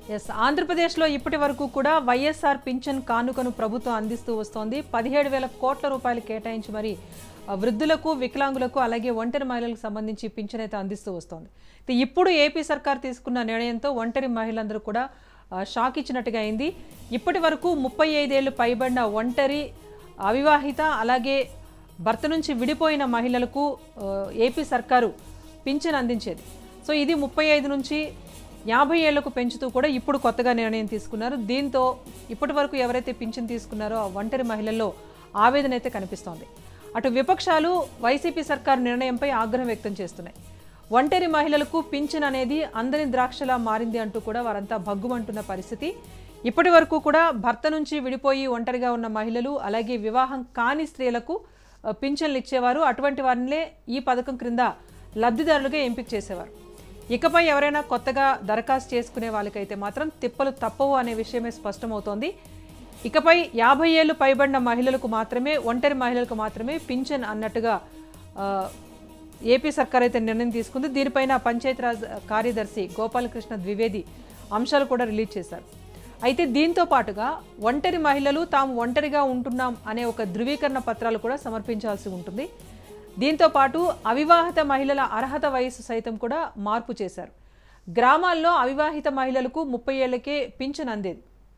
Yes ఆంధ్రప్రదేశ్లో ఇప్పటి వరకు కూడా వైఎస్ఆర్ పింఛన్ కానుకను ప్రభుత్వం అందిస్తూ వస్తోంది పదిహేడు వేల కోట్ల రూపాయలు కేటాయించి మరి ఆ, వృద్ధులకు వికలాంగులకు అలాగే ఒంటరి మహిళలకు సంబంధించి పింఛన్ అయితే అందిస్తూ వస్తోంది అయితే ఇప్పుడు ఏపీ సర్కార్ తీసుకున్న నిర్ణయంతో ఒంటరి మహిళలందరూ కూడా ఆ, షాక్ ఇచ్చినట్టుగా అయింది ఇప్పటి వరకు ముప్పై ఐదేళ్లు పైబడిన ఒంటరి అవివాహిత అలాగే భర్త నుంచి విడిపోయిన మహిళలకు ఆ, ఏపీ సర్కారు పింఛన్ అందించేది సో ఇది ముప్పై ఐదు నుంచి యాభై ఏళ్లకు పెంచుతూ కూడా ఇప్పుడు కొత్తగా నిర్ణయం తీసుకున్నారు దీంతో ఇప్పటి వరకు ఎవరైతే పింఛన్ తీసుకున్నారో ఆ ఒంటరి మహిళల్లో ఆవేదన అయితే కనిపిస్తోంది అటు విపక్షాలు వైసీపీ సర్కారు నిర్ణయంపై ఆగ్రహం వ్యక్తం చేస్తున్నాయి ఒంటరి మహిళలకు పింఛన్ అనేది అందని ద్రాక్షలా మారింది అంటూ కూడా వారంతా భగ్గుమంటున్న పరిస్థితి ఇప్పటి వరకు కూడా భర్త నుంచి విడిపోయి ఒంటరిగా ఉన్న మహిళలు అలాగే వివాహం కాని స్త్రీలకు ఆ, పింఛన్లు ఇచ్చేవారు అటువంటి వారినే ఈ పథకం క్రింద లబ్ధిదారులుగా ఎంపిక చేసేవారు ఇకపై ఎవరైనా కొత్తగా దరఖాస్తు చేసుకునే వాళ్ళకైతే మాత్రం తిప్పలు తప్పవు అనే విషయమే స్పష్టమవుతోంది ఇకపై యాభై ఏళ్ళు పైబడిన మహిళలకు మాత్రమే ఒంటరి మహిళలకు మాత్రమే పింఛన్ అన్నట్టుగా ఆ, ఏపీ సర్కార్ అయితే నిర్ణయం తీసుకుంది దీనిపైన పంచాయతీరాజ్ కార్యదర్శి గోపాలకృష్ణ ద్వివేది అంశాలు కూడా రిలీజ్ చేశారు అయితే దీంతో పాటుగా ఒంటరి మహిళలు తాము ఒంటరిగా ఉంటున్నాం అనే ఒక ధృవీకరణ పత్రాలు కూడా సమర్పించాల్సి ఉంటుంది దీంతో పాటు అవివాహిత మహిళల అర్హత వయసు సైతం కూడా మార్పు చేశారు గ్రామాల్లో అవివాహిత మహిళలకు ముప్పై ఏళ్లకే పింఛన్ అందేది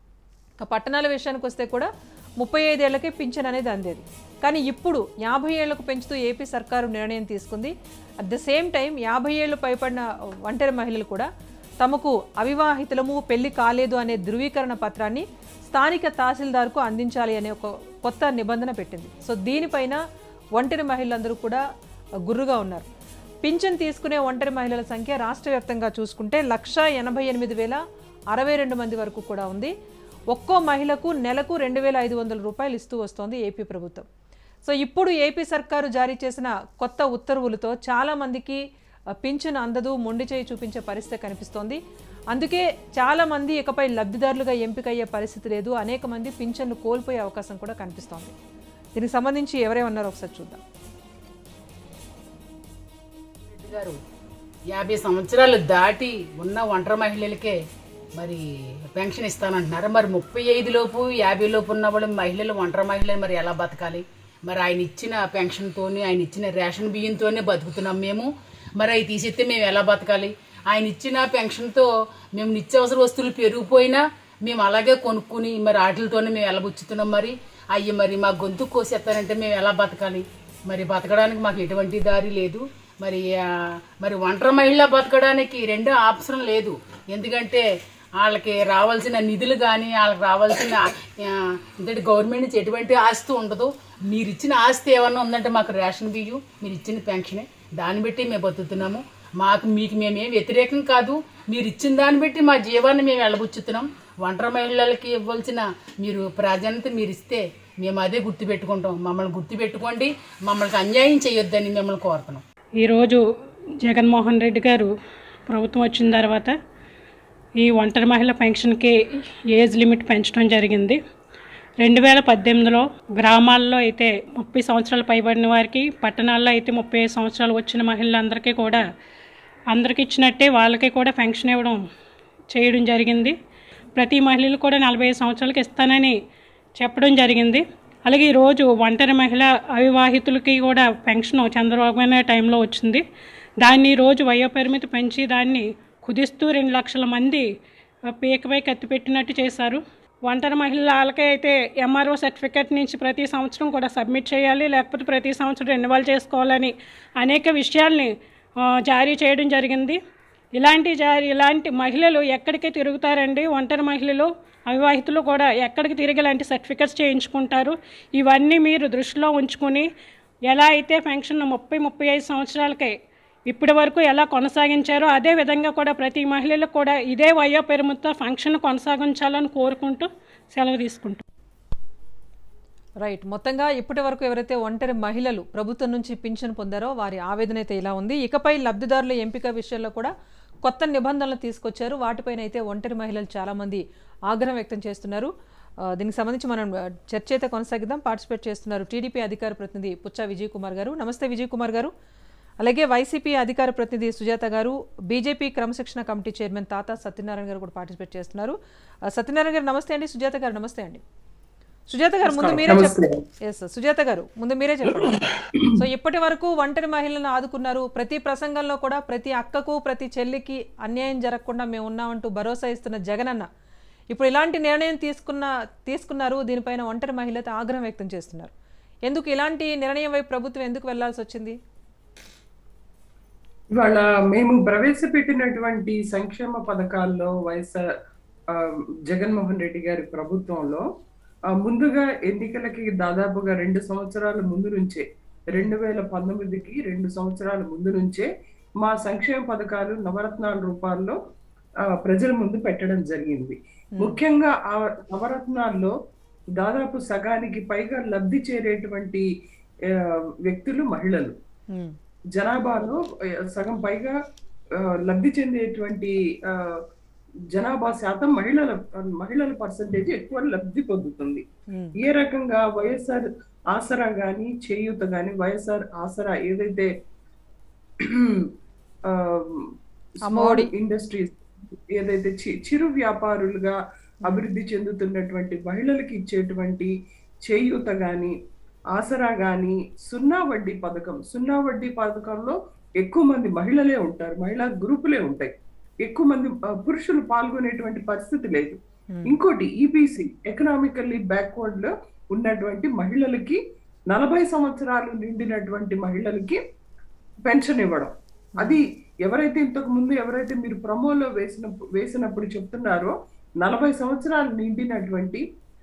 ఇక పట్టణాల విషయానికి వస్తే కూడా ముప్పై ఐదేళ్లకే పింఛన్ అనేది అందేది కానీ ఇప్పుడు యాభై ఏళ్లకు పెంచుతూ ఏపీ సర్కారు నిర్ణయం తీసుకుంది అట్ ద సేమ్ టైం యాభై ఏళ్ళు పైపడిన ఒంటరి మహిళలు కూడా తమకు అవివాహితులము పెళ్లి కాలేదు అనే ధృవీకరణ పత్రాన్ని స్థానిక తహసీల్దార్కు అందించాలి అనే ఒక కొత్త నిబంధన పెట్టింది సో దీనిపైన ఒంటరి మహిళలందరూ కూడా గుర్రుగా ఉన్నారు పింఛన్ తీసుకునే ఒంటరి మహిళల సంఖ్య రాష్ట్ర వ్యాప్తంగా చూసుకుంటే లక్ష ఎనభై ఎనిమిది వేల అరవై రెండు మంది వరకు కూడా ఉంది ఒక్కో మహిళకు నెలకు రెండు వేల ఐదు వందల రూపాయలు ఇస్తూ వస్తోంది ఏపీ ప్రభుత్వం సో ఇప్పుడు ఏపీ సర్కారు జారీ చేసిన కొత్త ఉత్తర్వులతో చాలామందికి ఆ, పింఛన్ అందదు మొండి చేయి చూపించే పరిస్థితి కనిపిస్తోంది అందుకే చాలామంది ఇకపై లబ్ధిదారులుగా ఎంపికయ్యే పరిస్థితి లేదు అనేక మంది పింఛన్ను కోల్పోయే అవకాశం కూడా కనిపిస్తోంది దీనికి సంబంధించి ఎవరేమన్నారో ఒకసారి చూద్దాం రెడ్డి గారు యాభై సంవత్సరాలు దాటి ఉన్న ఒంటరి మహిళలకే మరి పెన్షన్ ఇస్తానంటున్నారు మరి ముప్పై ఐదు లోపు యాభై లోపు ఉన్న వాళ్ళు మహిళలు ఒంటరి మహిళలు మరి ఎలా బతకాలి మరి ఆయన ఇచ్చిన పెన్షన్తోని ఆయన ఇచ్చిన రేషన్ బియ్యంతోనే బతుకుతున్నాం మేము మరి అవి తీసేస్తే మేము ఎలా బతకాలి ఆయన ఇచ్చిన పెన్షన్తో మేము నిత్యావసర వస్తువులు పెరిగిపోయినా మేము అలాగే కొనుక్కుని మరి వాటితోనే మేము ఎలా బుచ్చుతున్నాం మరి అయ్యి మరి మా గొంతు కోసేస్తానంటే మేము ఎలా బతకాలి మరి బతకడానికి మాకు ఎటువంటి దారి లేదు మరి ఆ, మరి ఒంటరి మహిళ బతకడానికి రెండో ఆప్షన్ లేదు ఎందుకంటే వాళ్ళకి రావాల్సిన నిధులు కానీ వాళ్ళకి రావాల్సిన ఆ, ఇంతటి గవర్నమెంట్ నుంచి ఎటువంటి ఆస్తి ఉండదు మీరు ఇచ్చిన ఆస్తి ఏమన్నా ఉందంటే మాకు రేషన్ బియ్యం మీరు ఇచ్చిన పెన్షనే దాన్ని బట్టి మేము బతుకుతున్నాము మాకు మీకు మేమేం వ్యతిరేకం కాదు మీరు ఇచ్చిన దాన్ని బట్టి మా జీవాన్ని మేము వెళ్ళబుచ్చుతున్నాం ఒంటరి మహిళలకి ఇవ్వాల్సిన మీరు ప్రాధాన్యత మీరు ఇస్తే మేము అదే గుర్తుపెట్టుకుంటాం మమ్మల్ని గుర్తుపెట్టుకోండి మమ్మల్ని అన్యాయం చేయొద్దని మిమ్మల్ని కోరుతున్నాం ఈరోజు జగన్మోహన్ రెడ్డి గారు ప్రభుత్వం వచ్చిన తర్వాత ఈ ఒంటరి మహిళ పెన్షన్కి ఏజ్ లిమిట్ పెంచడం జరిగింది రెండు వేల పద్దెనిమిదిలో గ్రామాల్లో అయితే ముప్పై సంవత్సరాలు పైబడిన వారికి పట్టణాల్లో అయితే ముప్పై ఐదు సంవత్సరాలు వచ్చిన మహిళలందరికీ కూడా అందరికి ఇచ్చినట్టే వాళ్ళకి కూడా పెన్షన్ ఇవ్వడం చేయడం జరిగింది ప్రతి మహిళలు కూడా నలభై ఐదు సంవత్సరాలకి ఇస్తానని చెప్పడం జరిగింది అలాగే ఈరోజు ఒంటరి మహిళ అవివాహితులకి కూడా పెన్షన్ చంద్రబాబు నాయుడు టైంలో వచ్చింది దాన్ని ఈరోజు వయో పరిమితి పెంచి దాన్ని కుదిస్తూ రెండు లక్షల మంది పీకపై కత్తి పెట్టినట్టు చేశారు ఒంటరి మహిళల వాళ్ళకే అయితే ఎంఆర్ఓ సర్టిఫికేట్ నుంచి ప్రతి సంవత్సరం కూడా సబ్మిట్ చేయాలి లేకపోతే ప్రతి సంవత్సరం రెన్యువల్ చేసుకోవాలని అనేక విషయాల్ని ఆ, జారీ చేయడం జరిగింది ఇలాంటి జారీ ఇలాంటి మహిళలు ఎక్కడికి తిరుగుతారండి ఒంటరి మహిళలు అవివాహితులు కూడా ఎక్కడికి తిరిగి ఇలాంటి సర్టిఫికెట్స్ చేయించుకుంటారు ఇవన్నీ మీరు దృష్టిలో ఉంచుకుని ఎలా అయితే పెన్షన్ ముప్పై ముప్పై ఐదు సంవత్సరాలకి ఇప్పటి వరకు ఎలా కొనసాగించారో అదే విధంగా కూడా ప్రతి మహిళలకు కూడా ఇదే వయో పరిమిత ఫంక్షన్ కొనసాగించాలని కోరుకుంటూ సెలవు తీసుకుంటాం రైట్ మొత్తంగా ఇప్పటి వరకు ఎవరైతే ఒంటరి మహిళలు ప్రభుత్వం నుంచి పింఛన్ పొందారో వారి ఆవేదన అయితే ఇలా ఉంది ఇకపై లబ్ధిదారుల ఎంపిక విషయంలో కూడా కొత్త నిబంధనలు తీసుకొచ్చారు వాటిపైన అయితే ఒంటరి మహిళలు చాలామంది ఆగ్రహం వ్యక్తం చేస్తున్నారు ఆ, దీనికి సంబంధించి మనం ఆ, చర్చ అయితే కొనసాగిద్దాం పార్టిసిపేట్ చేస్తున్నారు టీడీపీ అధికార ప్రతినిధి పుచ్చా విజయ్ కుమార్ గారు నమస్తే విజయ్ కుమార్ గారు అలాగే వైసీపీ అధికార ప్రతినిధి సుజాత గారు బీజేపీ క్రమశిక్షణ కమిటీ చైర్మన్ తాత సత్యనారాయణ గారు కూడా పార్టిసిపేట్ చేస్తున్నారు ఆ, సత్యనారాయణ గారు నమస్తే అండి సుజాత గారు నమస్తే అండి సుజాత గారు ముందు మీరే చెప్పండి ఎస్ సుజాత గారు ముందు మీరే చెప్పండి సో ఇప్పటి వరకు ఒంటరి మహిళలను ఆదుకున్నారు ప్రతి ప్రసంగంలో కూడా ప్రతి అక్కకు ప్రతి చెల్లికి అన్యాయం జరగకుండా మేము ఉన్నామంటూ భరోసా ఇస్తున్న జగనన్న ఇప్పుడు ఇలాంటి నిర్ణయం తీసుకున్న తీసుకున్నారు దీనిపైన ఒంటరి మహిళతో ఆగ్రహం వ్యక్తం చేస్తున్నారు ఎందుకు ఇలాంటి నిర్ణయం వైపు ప్రభుత్వం ఎందుకు వెళ్లాల్సి వచ్చింది ఇవాళ మేము ప్రవేశపెట్టినటువంటి సంక్షేమ పథకాల్లో వైఎస్ఆర్ ఆ, జగన్మోహన్ రెడ్డి గారి ప్రభుత్వంలో ఆ, ముందుగా ఎన్నికలకి దాదాపుగా రెండు సంవత్సరాల ముందు నుంచే రెండు వేల పంతొమ్మిదికి రెండు సంవత్సరాల ముందు నుంచే మా సంక్షేమ పథకాలు నవరత్నాల రూపాల్లో ఆ, ప్రజల ముందు పెట్టడం జరిగింది ముఖ్యంగా ఆ నవరత్నాల్లో దాదాపు సగానికి పైగా లబ్ధి చేరేటువంటి ఆ, వ్యక్తులు మహిళలు ఉమ్, జనాభాలో ఆ, సగం పైగా ఆ, లబ్ధి చెందేటువంటి ఆ, జనాభా శాతం మహిళల మహిళల పర్సంటేజ్ ఎక్కువ లబ్ధి పొందుతుంది ఉమ్, ఏ రకంగా వైఎస్ఆర్ ఆసరా గాని చేయూత గాని వైఎస్ఆర్ ఆసరా ఏదైతే అమ్మఒడి. ఇండస్ట్రీస్ ఏదైతే చి- చిరు వ్యాపారులుగా అభివృద్ధి చెందుతున్నటువంటి మహిళలకు ఇచ్చేటువంటి చేయూత గాని ఆసరా గాని సున్నా వడ్డీ పథకం సున్నా వడ్డీ పథకంలో ఎక్కువ మంది మహిళలే ఉంటారు మహిళా గ్రూపులే ఉంటాయి ఎక్కువ మంది ఆ, పురుషులు పాల్గొనేటువంటి పరిస్థితి లేదు ఇంకోటి ఈబీసీ ఎకనామికల్లీ బ్యాక్వర్డ్ లో ఉన్నటువంటి మహిళలకి నలభై సంవత్సరాలు నిండినటువంటి మహిళలకి పెన్షన్ ఇవ్వడం అది ఎవరైతే ఇంతకు ముందు ఎవరైతే మీరు ప్రమోలో వేసిన వేసినప్పుడు చెప్తున్నారో నలభై సంవత్సరాలు నిండినటువంటి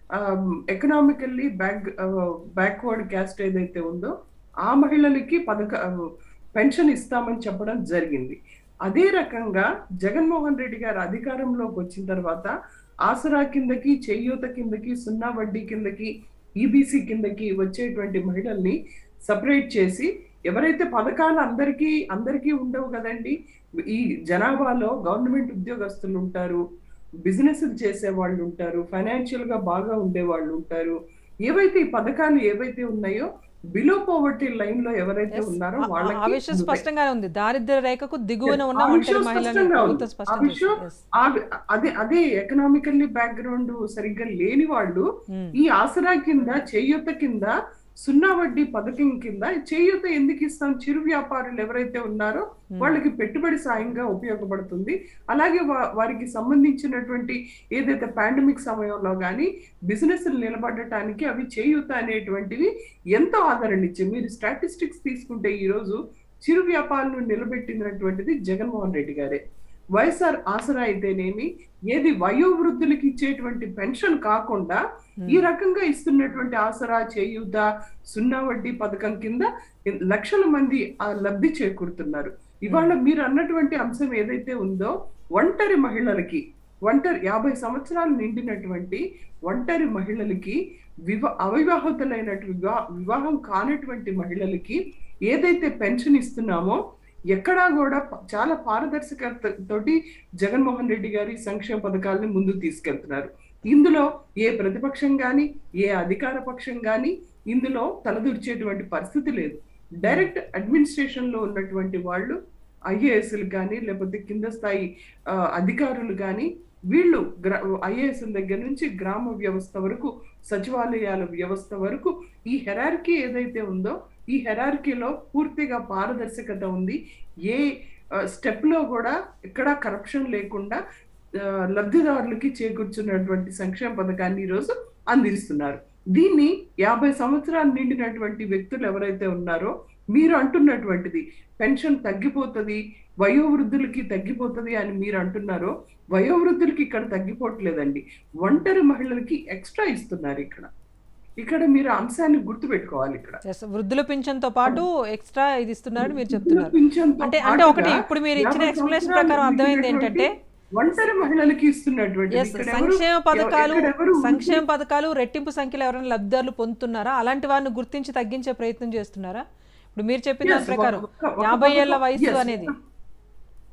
ఎకనామికల్లీ బ్యాక్ బ్యాక్వర్డ్ క్యాస్ట్ ఏదైతే ఉందో ఆ మహిళలకి పథక పెన్షన్ ఇస్తామని చెప్పడం జరిగింది అదే రకంగా జగన్మోహన్ రెడ్డి గారు అధికారంలోకి వచ్చిన తర్వాత ఆసరా కిందకి చేయూత కిందకి సున్నా వడ్డీ కిందకి ఈబీసీ కిందకి వచ్చేటువంటి మహిళల్ని సపరేట్ చేసి ఎవరైతే పథకాలు అందరికీ అందరికీ ఉండవు కదండి ఈ జనాభాలో గవర్నమెంట్ ఉద్యోగస్తులు ఉంటారు బిజినెస్ చేసే వాళ్ళు ఉంటారు ఫైనాన్షియల్ గా బాగా ఉండే వాళ్ళు ఉంటారు ఏవైతే ఈ పథకాలు ఏవైతే ఉన్నాయో బిలో పోవర్టీ లైన్ లో ఎవరైతే ఉన్నారో ఆ- ఆ వాళ్ళకి విషయం స్పష్టంగానే ఉంది దారిద్ర్య రేఖకు దిగువన ఉన్న ఆ ఒంటరి విషయం మహిళలను స్పష్టంగా ఉంది. ప్రభుత్వం ఆ స్పష్టం విషయం చేసింది. Yes. ఆ- అదే అదే ఎకనామికల్లీ బ్యాక్గ్రౌండ్ సరిగ్గా లేని వాళ్ళు ఉమ్, ఈ ఆసరా కింద చేయూత కింద సున్నా వడ్డీ పథకం కింద చేయూత ఎందుకు ఇస్తాం చిరు వ్యాపారులు ఎవరైతే ఉన్నారో వాళ్ళకి పెట్టుబడి సాయంగా ఉపయోగపడుతుంది అలాగే వా- వారికి సంబంధించినటువంటి ఏదైతే పాండమిక్ సమయంలో కానీ బిజినెస్ నిలబడటానికి అవి చేయూత అనేటువంటివి ఎంతో ఆదరణ ఇచ్చాయి మీరు స్టాటిస్టిక్స్ తీసుకుంటే ఈ రోజు చిరు వ్యాపారులను నిలబెట్టినటువంటిది జగన్మోహన్ రెడ్డి గారే వైఎస్ఆర్ ఆసరా అయితేనేమి ఏది వయోవృద్ధులకి ఇచ్చేటువంటి పెన్షన్ కాకుండా ఈ రకంగా ఇస్తున్నటువంటి ఆసరా చేయూత సున్నా వడ్డీ పథకం కింద లక్షల మంది ఆ లబ్ధి చేకూరుతున్నారు ఇవాళ మీరు అన్నటువంటి అంశం ఏదైతే ఉందో ఒంటరి మహిళలకి ఒంటరి యాభై సంవత్సరాలు నిండినటువంటి ఒంటరి మహిళలకి వివా అవివాహితులైనటు వివా వివాహం కానటువంటి మహిళలకి ఏదైతే పెన్షన్ ఇస్తున్నామో ఎక్కడా కూడా ప- చాలా పారదర్శకత తోటి జగన్మోహన్ రెడ్డి గారి సంక్షేమ పథకాలని ముందుకు తీసుకెళ్తున్నారు ఇందులో ఏ ప్రతిపక్షం గాని ఏ అధికార పక్షం గాని ఇందులో తలదూర్చేటువంటి పరిస్థితి లేదు డైరెక్ట్ అడ్మినిస్ట్రేషన్ లో ఉన్నటువంటి వాళ్ళు ఐఏఎస్లు కానీ లేకపోతే కింద స్థాయి ఆ, అధికారులు కానీ వీళ్ళు గ్రా ఐఏఎస్ల దగ్గర నుంచి గ్రామ వ్యవస్థ వరకు సచివాలయాల వ్యవస్థ వరకు ఈ హెరార్కీ ఏదైతే ఉందో ఈ హెరార్కీలో పూర్తిగా పారదర్శకత ఉంది ఏ స్టెప్ లో కూడా ఎక్కడా కరప్షన్ లేకుండా ఆ, లబ్ధిదారులకి చేకూర్చున్నటువంటి సంక్షేమ పథకాన్ని ఈరోజు అందిస్తున్నారు దీన్ని యాభై సంవత్సరాలు నిండినటువంటి వ్యక్తులు ఎవరైతే ఉన్నారో మీరు అంటున్నటువంటిది పెన్షన్ తగ్గిపోతుంది వయోవృద్ధులకి తగ్గిపోతుంది అని మీరు అంటున్నారో వయోవృద్ధులకి ఇక్కడ తగ్గిపోవట్లేదండి ఒంటరి మహిళలకి ఎక్స్ట్రా ఇస్తున్నారు ఇక్కడ ఇక్కడ మీరు అంశాన్ని గుర్తుపెట్టుకోవాలి ఇక్కడ Yes, వృద్ధుల పింఛన్ తో పాటు ఎక్స్ట్రా ఇది ఇస్తున్నారని మీరు చెప్తున్నారు పింఛన్తో అంటే అంటే ఒకటి పాటుగా ఇప్పుడు మీరు ఇచ్చిన యాభై ఎక్స్ప్లెనేషన్ సంవత్సరాలు ప్రకారం అర్థమైంది నిండినటువంటి ఏంటంటే ఒంటరి మహిళలకి ఇస్తున్నటువంటి ఎస్ ఇక్కడ ఎవరు- సంక్షేమ పథకాలు ఎక్కడ ఎవరు సంక్షేమ పథకాలు రెట్టింపు సంఖ్యలో ఎవరైనా లబ్ధిదారులు పొందుతున్నారా అలాంటి వారిని గుర్తించి తగ్గించే ప్రయత్నం చేస్తున్నారా ఇప్పుడు మీరు చెప్పిన దాని Yes, ప్రకారం ఒక- ఒక- యాభై ఒక- ఏళ్ల వయసు yes. అనేది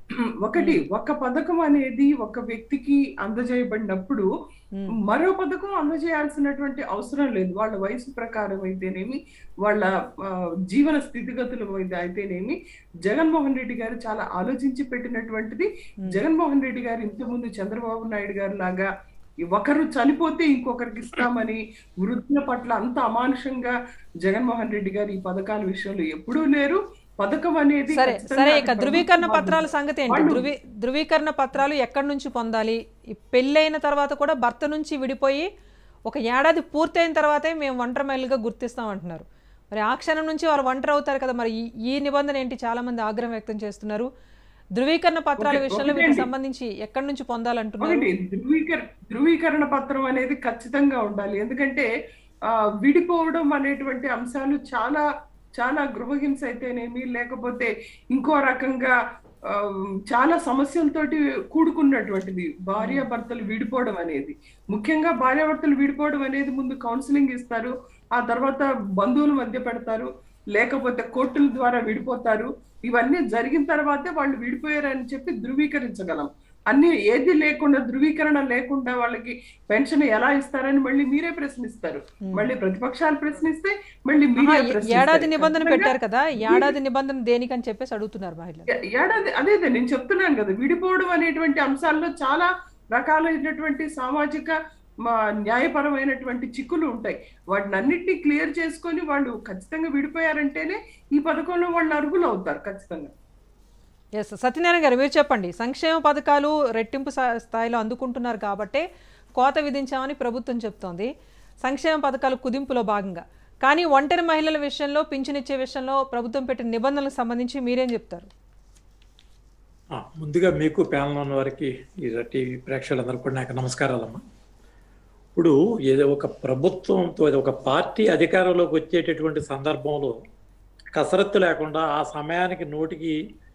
ఒకటి ఒక పథకం అనేది ఒక వ్యక్తికి అందజేయబడినప్పుడు ఉమ్, మరో పథకం అందజేయాల్సినటువంటి అవసరం లేదు వాళ్ళ వయసు ప్రకారం అయితేనేమి వాళ్ళ ఆ, జీవన స్థితిగతుల మీద అయితేనేమి జగన్మోహన్ రెడ్డి గారు చాలా ఆలోచించి పెట్టినటువంటిది ఉమ్. జగన్మోహన్ రెడ్డి గారు ఇంతకుముందు చంద్రబాబు నాయుడు గారు లాగా ఒకరు చనిపోతే ఇంకొకరికి ఇస్తామని వృద్ధుల పట్ల అంత అమానుషంగా జగన్మోహన్ రెడ్డి గారు ఈ పథకాల విషయంలో ఎప్పుడూ లేరు పథకం అనేది సరే ఖచ్చితంగా సరే అది ఇక ధృవీకరణ ప్రభుత్వం పత్రాల సంగతి ఏంటి వాళ్ళు- ధృవీ ధృవీకరణ పత్రాలు ఎక్కడి నుంచి పొందాలి ఈ పెళ్ళైన తర్వాత కూడా భర్త నుంచి విడిపోయి ఒక ఏడాది పూర్తయిన తర్వాతే మేము ఒంటరి మహిళగా గుర్తిస్తాం అంటున్నారు మరి ఆ క్షణం నుంచి వారు ఒంటరి అవుతారు కదా మరి ఈ- ఈ నిబంధన ఏంటి చాలా మంది ఆగ్రహం వ్యక్తం చేస్తున్నారు ధృవీకరణ పత్రాల ఒకటి- విషయంలో వీటికి ఒకటండి. సంబంధించి ఎక్కడి నుంచి పొందాలంటున్నారు ఒకటి ధృవీకర ధృవీకరణ పత్రం అనేది ఖచ్చితంగా ఉండాలి ఎందుకంటే ఆ విడిపోవడం అనేటువంటి అంశాలు చాలా చాలా గృహహింస అయితేనేమి లేకపోతే ఇంకో రకంగా ఆ, చాలా సమస్యలతోటి కూడుకున్నటువంటిది భార్యాభర్తలు విడిపోవడం అనేది ముఖ్యంగా భార్యాభర్తలు విడిపోవడం అనేది ముందు కౌన్సిలింగ్ ఇస్తారు ఆ తర్వాత బంధువుల మధ్య పెడతారు లేకపోతే కోర్టుల ద్వారా విడిపోతారు ఇవన్నీ జరిగిన తర్వాతే వాళ్ళు విడిపోయారని చెప్పి ధృవీకరించగలం అన్ని ఏది లేకుండా ధృవీకరణ లేకుండా వాళ్ళకి పెన్షన్ ఎలా ఇస్తారని మళ్ళీ మీరే ప్రశ్నిస్తారు మళ్ళీ ప్రతిపక్షాలు ప్రశ్నిస్తే మళ్ళీ ఆహా, మీడియా ఏ- ప్రశ్నిస్తారు. ఏడాది నిబంధన ఖచ్చితంగా పెట్టారు కదా ఏడాది నిబంధన దేనికని చెప్పేసి అడుగుతున్నారు మహిళలు ఏ- ఏడాది అదే అదే నేను చెప్తున్నాను కదా విడిపోవడం అనేటువంటి అంశాల్లో చాలా రకాలైనటువంటి సామాజిక మా న్యాయపరమైనటువంటి చిక్కులు ఉంటాయి వాటిని అన్నిటినీ క్లియర్ చేసుకొని వాళ్ళు ఖచ్చితంగా విడిపోయారంటేనే ఈ పథకంలో వాళ్ళు అర్హులు అవుతారు ఖచ్చితంగా ఎస్ సత్యనారాయణ గారు మీరు చెప్పండి సంక్షేమ పథకాలు రెట్టింపు స్థా- స్థాయిలో అందుకుంటున్నారు కాబట్టే కోత విధించామని ప్రభుత్వం చెప్తోంది సంక్షేమ పథకాలు కుదింపులో భాగంగా కానీ ఒంటరి మహిళల విషయంలో పింఛనిచ్చే విషయంలో ప్రభుత్వం పెట్టిన నిబంధనలకు సంబంధించి మీరేం చెప్తారు ఆ, ముందుగా మీకు ప్యానల్ ఉన్న వారికి ఈ టీవీ ప్రేక్షకులందరూ కూడా నాకు నమస్కారాలమ్మా ఇప్పుడు ఏదో ఒక ప్రభుత్వంతో ఏదో ఒక పార్టీ అధికారంలోకి వచ్చేటటువంటి సందర్భంలో కసరత్తు లేకుండా ఆ సమయానికి నోటికి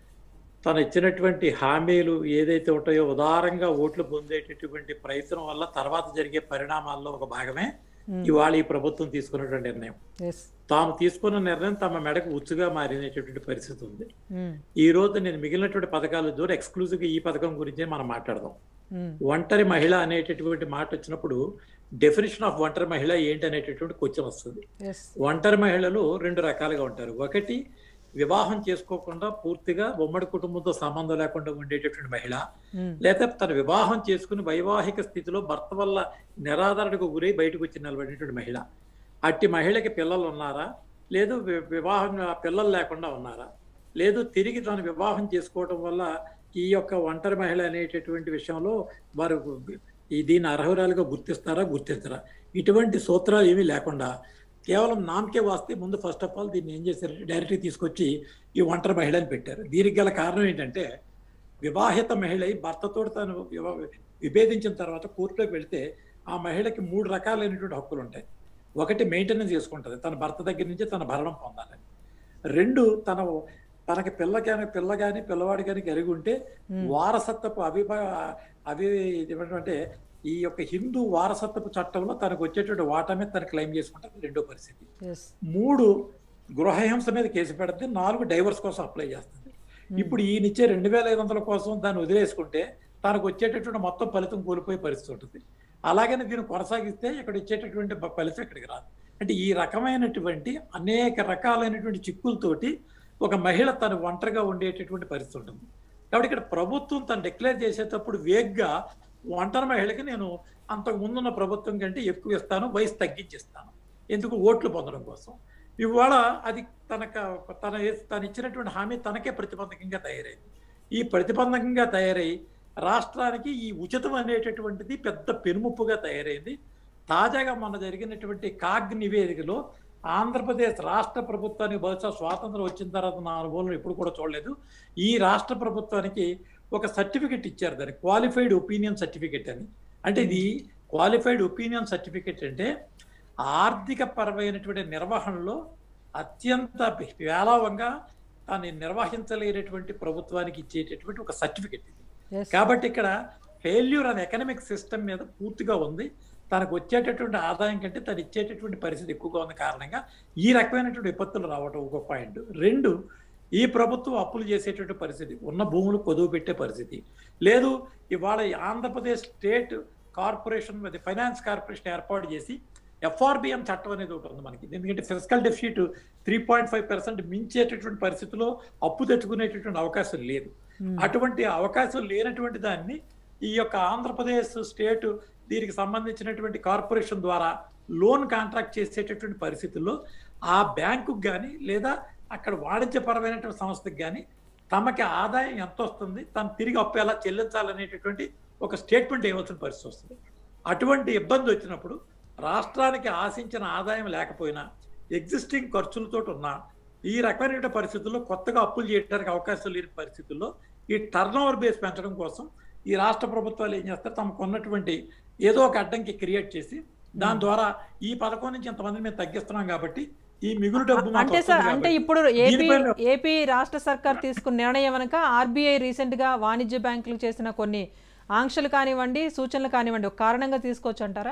తను ఇచ్చినటువంటి హామీలు ఏదైతే ఉంటాయో ఉదారంగా ఓట్లు పొందేటటువంటి ప్రయత్నం వల్ల తర్వాత జరిగే పరిణామాల్లో ఒక భాగమే ఇవాళ ఈ ప్రభుత్వం తీసుకున్నటువంటి నిర్ణయం ఎస్ తాము తీసుకున్న నిర్ణయం తమ మెడకు ఉచ్చుగా మారినటువంటి పరిస్థితి ఉంది ఈ రోజు నేను మిగిలినటువంటి పథకాల ద్వారా ఎక్స్క్లూజివ్ గా ఈ పథకం గురించే మనం మాట్లాడదాం ఒంటరి మహిళ అనేటటువంటి మాట వచ్చినప్పుడు డెఫినేషన్ ఆఫ్ ఒంటరి మహిళ ఏంటి అనేటటువంటి క్వశ్చన్ వస్తుంది ఎస్ ఒంటరి మహిళలు రెండు రకాలుగా ఉంటారు ఒకటి వివాహం చేసుకోకుండా పూర్తిగా ఉమ్మడి కుటుంబంతో సంబంధం లేకుండా ఉండేటటువంటి మహిళ లేదా తన వివాహం చేసుకుని వైవాహిక స్థితిలో భర్త వల్ల నిరాదరణకు గురై బయటకు వచ్చి నిలబడినటువంటి మహిళ అట్టి మహిళకి పిల్లలు ఉన్నారా లేదు వి- వివాహం పిల్లలు లేకుండా ఉన్నారా లేదు తిరిగి తను వివాహం చేసుకోవటం వల్ల ఈ యొక్క ఒంటరి మహిళ అనేటటువంటి విషయంలో వారు ఈ దీన్ని అర్హురాలుగా గుర్తిస్తారా గుర్తించరా ఇటువంటి సూత్రాలు ఏమీ లేకుండా కేవలం నామకే వాస్తే ముందు ఫస్ట్ ఆఫ్ ఆల్ దీన్ని ఏం చేశారు డైరెక్ట్గా తీసుకొచ్చి ఈ ఒంటరి మహిళని పెట్టారు దీనికి గల కారణం ఏంటంటే వివాహిత మహిళ భర్తతో తను వివా- విభేదించిన తర్వాత కోర్టులోకి వెళితే ఆ మహిళకి మూడు రకాలైనటువంటి హక్కులు ఉంటాయి ఒకటి మెయింటెనెన్స్ చేసుకుంటుంది తన భర్త దగ్గర నుంచి తన భరణం పొందాలని రెండు తన తనకి పిల్ల కానీ పిల్ల కానీ పిల్లవాడు కానీ కలిగి ఉంటే వారసత్వపు అభిభా అవి ఏమంటే ఈ యొక్క హిందూ వారసత్వపు చట్టంలో తనకు వచ్చేటువంటి వాటమే తను క్లెయిమ్ చేసుకుంటుంది రెండో పరిస్థితి ఎస్ మూడు గృహహింస మీద కేసు పెడితే నాలుగు డైవర్స్ కోసం అప్లై చేస్తుంది ఇప్పుడు ఈయనిచ్చే రెండు వేల ఐదు వందల కోసం దాన్ని వదిలేసుకుంటే తనకు వచ్చేటటువంటి మొత్తం ఫలితం కోల్పోయే పరిస్థితి ఉంటుంది అలాగని దీన్ని కొనసాగిస్తే ఇక్కడ ఇచ్చేటటువంటి ఫ- ఫలితం ఇక్కడికి రాదు అంటే ఈ రకమైనటువంటి అనేక రకాలైనటువంటి చిక్కులతోటి ఒక మహిళ తను ఒంటరిగా ఉండేటటువంటి పరిస్థితి ఉంటుంది కాబట్టి ఇక్కడ ప్రభుత్వం తను డిక్లేర్ చేసేటప్పుడు వేగ్గా ఒంటరి మహిళకి నేను అంతకు ముందున్న ప్రభుత్వం కంటే ఎక్కువ ఇస్తాను వయసు తగ్గించిస్తాను ఎందుకు ఓట్లు పొందడం కోసం ఇవాళ అది తనక తన తను ఇచ్చినటువంటి హామీ తనకే ప్రతిబంధకంగా తయారైంది ఈ ప్రతిబంధకంగా తయారై రాష్ట్రానికి ఈ ఉచితం అనేటటువంటిది పెద్ద పెనుముప్పుగా తయారైంది తాజాగా మొన్న జరిగినటువంటి కాగ్ నివేదికలో ఆంధ్రప్రదేశ్ రాష్ట్ర ప్రభుత్వానికి బహుశా స్వాతంత్రం వచ్చిన తర్వాత నా అనుభవంలో ఎప్పుడు కూడా చూడలేదు ఈ రాష్ట్ర ప్రభుత్వానికి ఒక సర్టిఫికెట్ ఇచ్చారు దాన్ని క్వాలిఫైడ్ ఒపీనియన్ సర్టిఫికెట్ అని అంటే ఇది క్వాలిఫైడ్ ఒపీనియన్ సర్టిఫికెట్ అంటే ఆర్థిక పరమైనటువంటి నిర్వహణలో అత్యంత వేలావంగా దాన్ని నిర్వహించలేనటువంటి ప్రభుత్వానికి ఇచ్చేటటువంటి ఒక సర్టిఫికెట్ ఇది ఎస్ కాబట్టి ఇక్కడ ఫెయిల్యూర్ అనే ఎకనామిక్ సిస్టమ్ మీద పూర్తిగా ఉంది తనకు వచ్చేటటువంటి ఆదాయం కంటే తను ఇచ్చేటటువంటి పరిస్థితి ఎక్కువగా ఉన్న కారణంగా ఈ రకమైనటువంటి విపత్తులు రావటం ఒక పాయింట్ రెండు ఈ ప్రభుత్వం అప్పులు చేసేటటువంటి పరిస్థితి ఉన్న భూములు కొదువు పెట్టే పరిస్థితి లేదు ఇవాళ ఈ ఆంధ్రప్రదేశ్ స్టేట్ కార్పొరేషన్ మీద ఫైనాన్స్ కార్పొరేషన్ ఏర్పాటు చేసి ఎఫ్ఆర్బిఎం చట్టం అనేది ఒకటి ఉంది మనకి ఎందుకంటే physical deficit three point five percent మించేటటువంటి పరిస్థితిలో అప్పు తెచ్చుకునేటటువంటి అవకాశం లేదు అటువంటి అవకాశం లేనటువంటి దాన్ని ఈ యొక్క ఆంధ్రప్రదేశ్ స్టేట్ దీనికి సంబంధించినటువంటి కార్పొరేషన్ ద్వారా లోన్ కాంట్రాక్ట్ చేసేటటువంటి పరిస్థితుల్లో ఆ బ్యాంకుకు కానీ లేదా అక్కడ వాణిజ్యపరమైనటువంటి సంస్థకు కానీ తమకి ఆదాయం ఎంత వస్తుంది తను తిరిగి అప్పు ఎలా చెల్లించాలనేటటువంటి ఒక స్టేట్మెంట్ ఇవ్వాల్సిన పరిస్థితి వస్తుంది అటువంటి ఇబ్బంది వచ్చినప్పుడు రాష్ట్రానికి ఆశించిన ఆదాయం లేకపోయినా ఎగ్జిస్టింగ్ ఖర్చులతో ఉన్న ఈ రకమైన పరిస్థితుల్లో కొత్తగా అప్పులు చేయడానికి అవకాశం లేని పరిస్థితుల్లో ఈ టర్న్ ఓవర్ బేస్ పెంచడం కోసం ఈ రాష్ట్ర ప్రభుత్వాలు ఏం చేస్తారు తమకు ఉన్నటువంటి ఏదో ఒక అడ్డంకి క్రియేట్ చేసి దాని ద్వారా ఈ పథకం నుంచి ఇంతమంది మేము తగ్గిస్తున్నాం కాబట్టి ఈ మిగులు డబ్బు మాకు అంటే వస్తుంది సార్ అంటే కాబట్టి ఇప్పుడు ఏపీ దీనిపైన- ఏపీ రాష్ట్ర సర్కార్ తీసుకున్న నిర్ణయం వెనక ఆర్బీఐ రీసెంట్ గా వాణిజ్య బ్యాంకులు చేసిన కొన్ని ఆంక్షలు కానివ్వండి సూచనలు కానివ్వండి ఒక కారణంగా తీసుకోవచ్చు అంటారా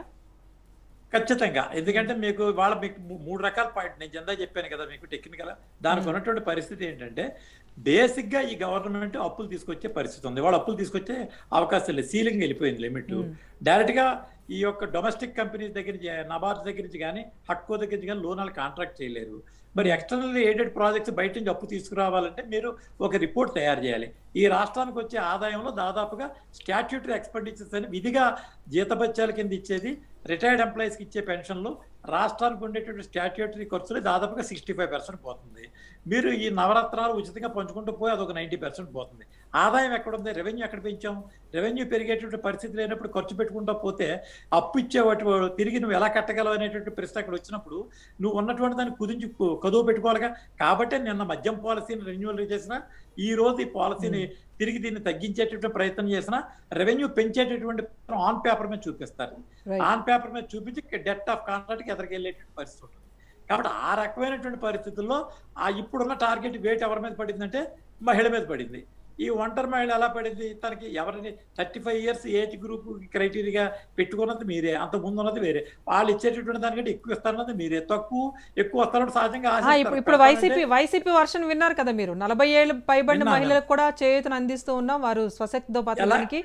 ఖచ్చితంగా ఎందుకంటే మీకు వాళ్ళ మీకు మూ- మూడు రకాల పాయింట్ నేను జెండా చెప్పాను కదా మీకు టెక్నికల్ దానికి ఉన్నటువంటి పరిస్థితి ఏంటంటే బేసిక్ గా ఈ గవర్నమెంట్ అప్పులు తీసుకొచ్చే పరిస్థితి ఉంది వాళ్ళు అప్పులు తీసుకొచ్చే అవకాశం లేదు సీలింగ్ వెళ్ళిపోయింది లిమిట్ డైరెక్ట్ గా ఈ యొక్క డొమెస్టిక్ కంపెనీస్ దగ్గర నుంచి నబార్డ్ దగ్గర నుంచి కానీ హక్కు దగ్గర నుంచి కానీ లోనాలు కాంట్రాక్ట్ చేయలేరు మరి ఎక్స్టర్నల్ ఎయిడెడ్ ప్రాజెక్ట్స్ బయట నుంచి అప్పు తీసుకురావాలంటే మీరు ఒక రిపోర్ట్ తయారు చేయాలి ఈ రాష్ట్రానికి వచ్చే ఆదాయంలో దాదాపుగా స్టాట్యూటరీ ఎక్స్పెండిచర్స్ అని విధిగా జీతభత్యాల కింద ఇచ్చేది రిటైర్డ్ ఎంప్లాయీస్కి ఇచ్చే పెన్షన్లు రాష్ట్రానికి ఉండేటువంటి స్టాట్యూటరీ ఖర్చులు దాదాపుగా సిక్స్టీ ఫైవ్ పర్సెంట్ పోతుంది మీరు ఈ నవరత్నాలు ఉచితంగా పంచుకుంటూ పోయి అదొక నైంటీ పర్సెంట్ పోతుంది ఆదాయం ఎక్కడ ఉంది రెవెన్యూ ఎక్కడ పెంచాం రెవెన్యూ పెరిగేటువంటి పరిస్థితి లేనప్పుడు ఖర్చు పెట్టుకుంటూ పోతే అప్పు ఇచ్చేవాటి వాడు తిరిగి నువ్వు ఎలా కట్టగలవు అనేటువంటి ప్రశ్న అక్కడ వచ్చినప్పుడు నువ్వు ఉన్నటువంటి దాన్ని కుదించి కు- కదువు పెట్టుకోవాలిగా కాబట్టి నిన్న మద్యం పాలసీని రెన్యువల్ చేసిన ఈ రోజు ఈ పాలసీని తిరిగి దీన్ని తగ్గించేటటువంటి ప్రయత్నం చేసిన రెవెన్యూ పెంచేటటువంటి ఆన్ పేపర్ మీద చూపిస్తారు Right. ఆన్ పేపర్ మీద చూపించి డెట్ ఆఫ్ కాంట్రాక్ట్కి ఎదరికెళ్ళేటువంటి పరిస్థితి ఉంటుంది కాబట్టి ఆ రకమైనటువంటి పరిస్థితుల్లో ఆ ఇప్పుడున్న టార్గెట్ వెయిట్ ఎవరి మీద పడిందంటే మహిళ మీద పడింది ఈ ఒంటరి మహిళ ఎలా పడింది తనకి ఎవరిని thirty five years age group criteria పెట్టుకున్నది మీరే అంత ముందు ఉన్నది వేరే వాళ్ళు ఇచ్చేటటువంటి దానికంటే ఎక్కువ ఇస్తారన్నది మీరే తక్కువ ఎక్కువ వస్తారన్నది సహజంగా ఆ, ఆశిస్తారు. ఇప్పుడు ఇప్పుడు కాకపోతే వైసీపీ వైసీపీ వర్షన్ విన్నారు కదా మీరు నలభై ఏళ్ళు పైబడిన విన్నాను. మహిళలకు కూడా చేయూతను అందిస్తూ ఉన్నాం వారు స్వశక్తితో పథకానికి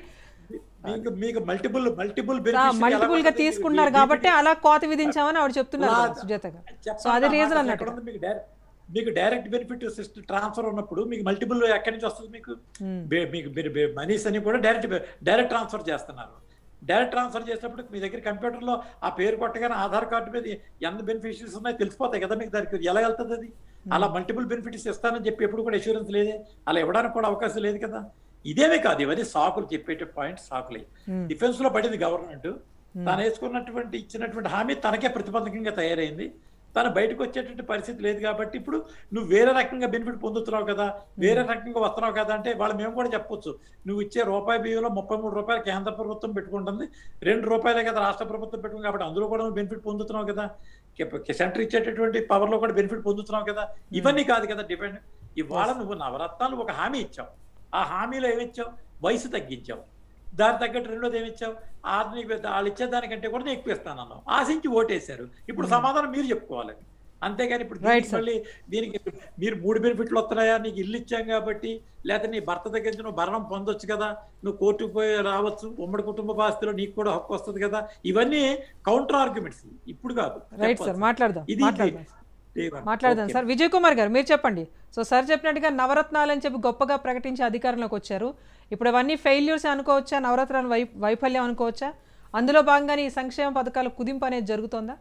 మీకు మీకు మల్టిపుల్ మల్టిపుల్ మల్టిపుల్ గా తీసుకుంటున్నారు కాబట్టి అలా కోత విధించామని ఆవిడ చెప్తున్నారు కదా, లా- సుజాత గారు చెప్పండి సో అది ఆ రీజన్ మాట అన్నట్టు ఎక్కడ ఉంది? మీకు డైరెక్ట్ మీకు డైరెక్ట్ బెనిఫిట్ సిస్టమ్ ట్రాన్స్ఫర్ ఉన్నప్పుడు మీకు మల్టిపుల్ ఎక్కడి నుంచి వస్తుంది మీకు Hmm. బే- మీకు మీరు మనీస్ అని కూడా డైరెక్ట్ డైరెక్ట్ ట్రాన్స్ఫర్ చేస్తున్నారు డైరెక్ట్ ట్రాన్స్ఫర్ చేసినప్పుడు మీ దగ్గర కంప్యూటర్లో ఆ పేరు కొట్టగానే ఆధార్ కార్డు మీద ఎంత బెనిఫిషరీస్ ఉన్నాయో తెలిసిపోతాయి కదా మీకు దానికి ఎలా వెళ్తుంది అది అలా మల్టిపుల్ బెనిఫిట్స్ ఇస్తానని చెప్పి ఎప్పుడు కూడా అష్యూరెన్స్ లేదే అలా ఇవ్వడానికి కూడా అవకాశం లేదు కదా ఇదేమే కాదు ఇవన్నీ సాకులు చెప్పేట పాయింట్ సాకులే Hmm. డిఫెన్స్ లో పడింది గవర్నమెంట్ తను వేసుకున్నటువంటి ఇచ్చినటువంటి హామీ తనకే ప్రతిబంధకంగా తయారైంది తను బయటకు వచ్చేటువంటి పరిస్థితి లేదు కాబట్టి ఇప్పుడు నువ్వు వేరే రకంగా బెనిఫిట్ పొందుతున్నావు కదా వేరే రకంగా వస్తున్నావు కదా అంటే వాళ్ళు మేము కూడా చెప్పొచ్చు నువ్వు ఇచ్చే రూపాయి బియ్యంలో ముప్పై మూడు రూపాయలు కేంద్ర ప్రభుత్వం పెట్టుకుంటుంది రెండు రూపాయలే కదా రాష్ట్ర ప్రభుత్వం పెట్టుకుంది కాబట్టి అందులో కూడా నువ్వు బెనిఫిట్ పొందుతున్నావు కదా సెంటర్ ఇచ్చేటటువంటి పవర్ లో కూడా బెనిఫిట్ పొందుతున్నావు కదా ఇవన్నీ కాదు కదా డిపెండ్ ఇవాళ నువ్వు నవరత్నాలు ఒక హామీ ఇచ్చావు ఆ హామీలో ఏమిచ్చావు వయసు తగ్గించావు దాని తగ్గట్టు రెండోది ఏమిచ్చావు ఆరు నీకు వాళ్ళు ఇచ్చేదానికంటే కూడా నేను ఎక్కువ ఇస్తాను అన్నావు ఆశించి ఓటేశారు ఇప్పుడు సమాధానం మీరు చెప్పుకోవాలి అంతేగాని ఇప్పుడు Right, దీనికి sir. మళ్ళీ దీనికి మీరు మూడు బెనిఫిట్లు వస్తున్నాయా నీకు ఇల్లు ఇచ్చాం కాబట్టి లేకపోతే నీ భర్త దగ్గర నుంచి నువ్వు భరణం పొందొచ్చు కదా నువ్వు కోర్టుకు పోయి రావచ్చు ఉమ్మడి కుటుంబ ఆస్తిలో నీకు కూడా హక్కు వస్తుంది కదా ఇవన్నీ కౌంటర్ ఆర్గ్యుమెంట్స్ ఇప్పుడు కాదు రైట్ సార్ చెప్పాల్సింది. మాట్లాడదాం ఇది మాట్లాడదాం Day one. మాట్లాడదాం Okay. సార్ విజయ్ కుమార్ గారు మీరు చెప్పండి సో సార్ చెప్పినట్టుగా నవరత్నాలు అని చెప్పి గొప్పగా ప్రకటించి అధికారంలోకి వచ్చారు ఇప్పుడు అవన్నీ ఫెయిల్యూర్స్ అనుకోవచ్చా నవరత్నాల వై వైఫల్యం అనుకోవచ్చా అందులో భాగంగానే ఈ సంక్షేమ పథకాల కుదింపు అనేది జరుగుతోందా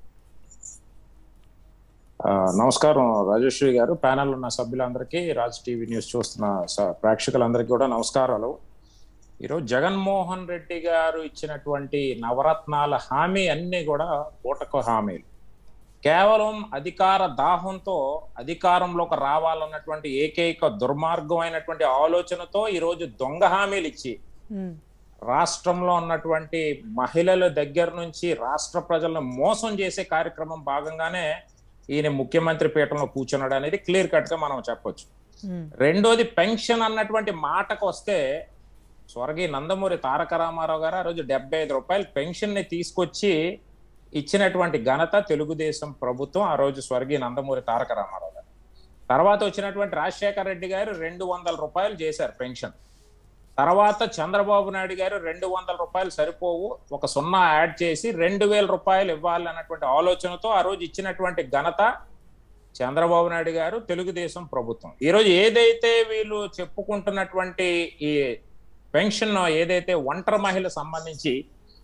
ఆ, నమస్కారం రాజేశ్వరి గారు ప్యానల్ ఉన్న సభ్యులందరికీ రాజ్ టీవీ న్యూస్ చూస్తున్న స- ప్రేక్షకులందరికీ కూడా నమస్కారాలు ఈరోజు జగన్మోహన్ రెడ్డి గారు ఇచ్చినటువంటి నవరత్నాల హామీ అన్ని కూడా పూటక హామీలు కేవలం అధికార దాహంతో అధికారంలోకి రావాలన్నటువంటి ఏకైక దుర్మార్గమైనటువంటి ఆలోచనతో ఈరోజు దొంగ హామీలు ఇచ్చి ఉమ్, రాష్ట్రంలో ఉన్నటువంటి మహిళల దగ్గర నుంచి రాష్ట్ర ప్రజలను మోసం చేసే కార్యక్రమం భాగంగానే ఈయన ముఖ్యమంత్రి పీఠంలో కూర్చున్నాడు అనేది క్లియర్ కట్ గా మనం చెప్పొచ్చు ఉమ్, రెండోది పెన్షన్ అన్నటువంటి మాటకు వస్తే స్వర్గీయ నందమూరి తారక రామారావు గారు ఆ రోజు డెబ్బై ఐదు రూపాయలు పెన్షన్ ని తీసుకొచ్చి ఇచ్చినటువంటి ఘనత తెలుగుదేశం ప్రభుత్వం ఆ రోజు స్వర్గీయ నందమూరి తారక రామారావు గారు తర్వాత వచ్చినటువంటి రాజశేఖర రెడ్డి గారు రెండు వందల రూపాయలు చేశారు పెన్షన్ తర్వాత చంద్రబాబు నాయుడు గారు రెండు వందల రూపాయలు సరిపోవు ఒక సున్నా యాడ్ చేసి రెండు వేల రూపాయలు ఇవ్వాలి అన్నటువంటి ఆలోచనతో ఆ రోజు ఇచ్చినటువంటి ఘనత చంద్రబాబు నాయుడు గారు తెలుగుదేశం ప్రభుత్వం ఈరోజు ఏదైతే వీళ్ళు చెప్పుకుంటున్నటువంటి ఈ పెన్షన్ ఏదైతే ఒంటరి మహిళ సంబంధించి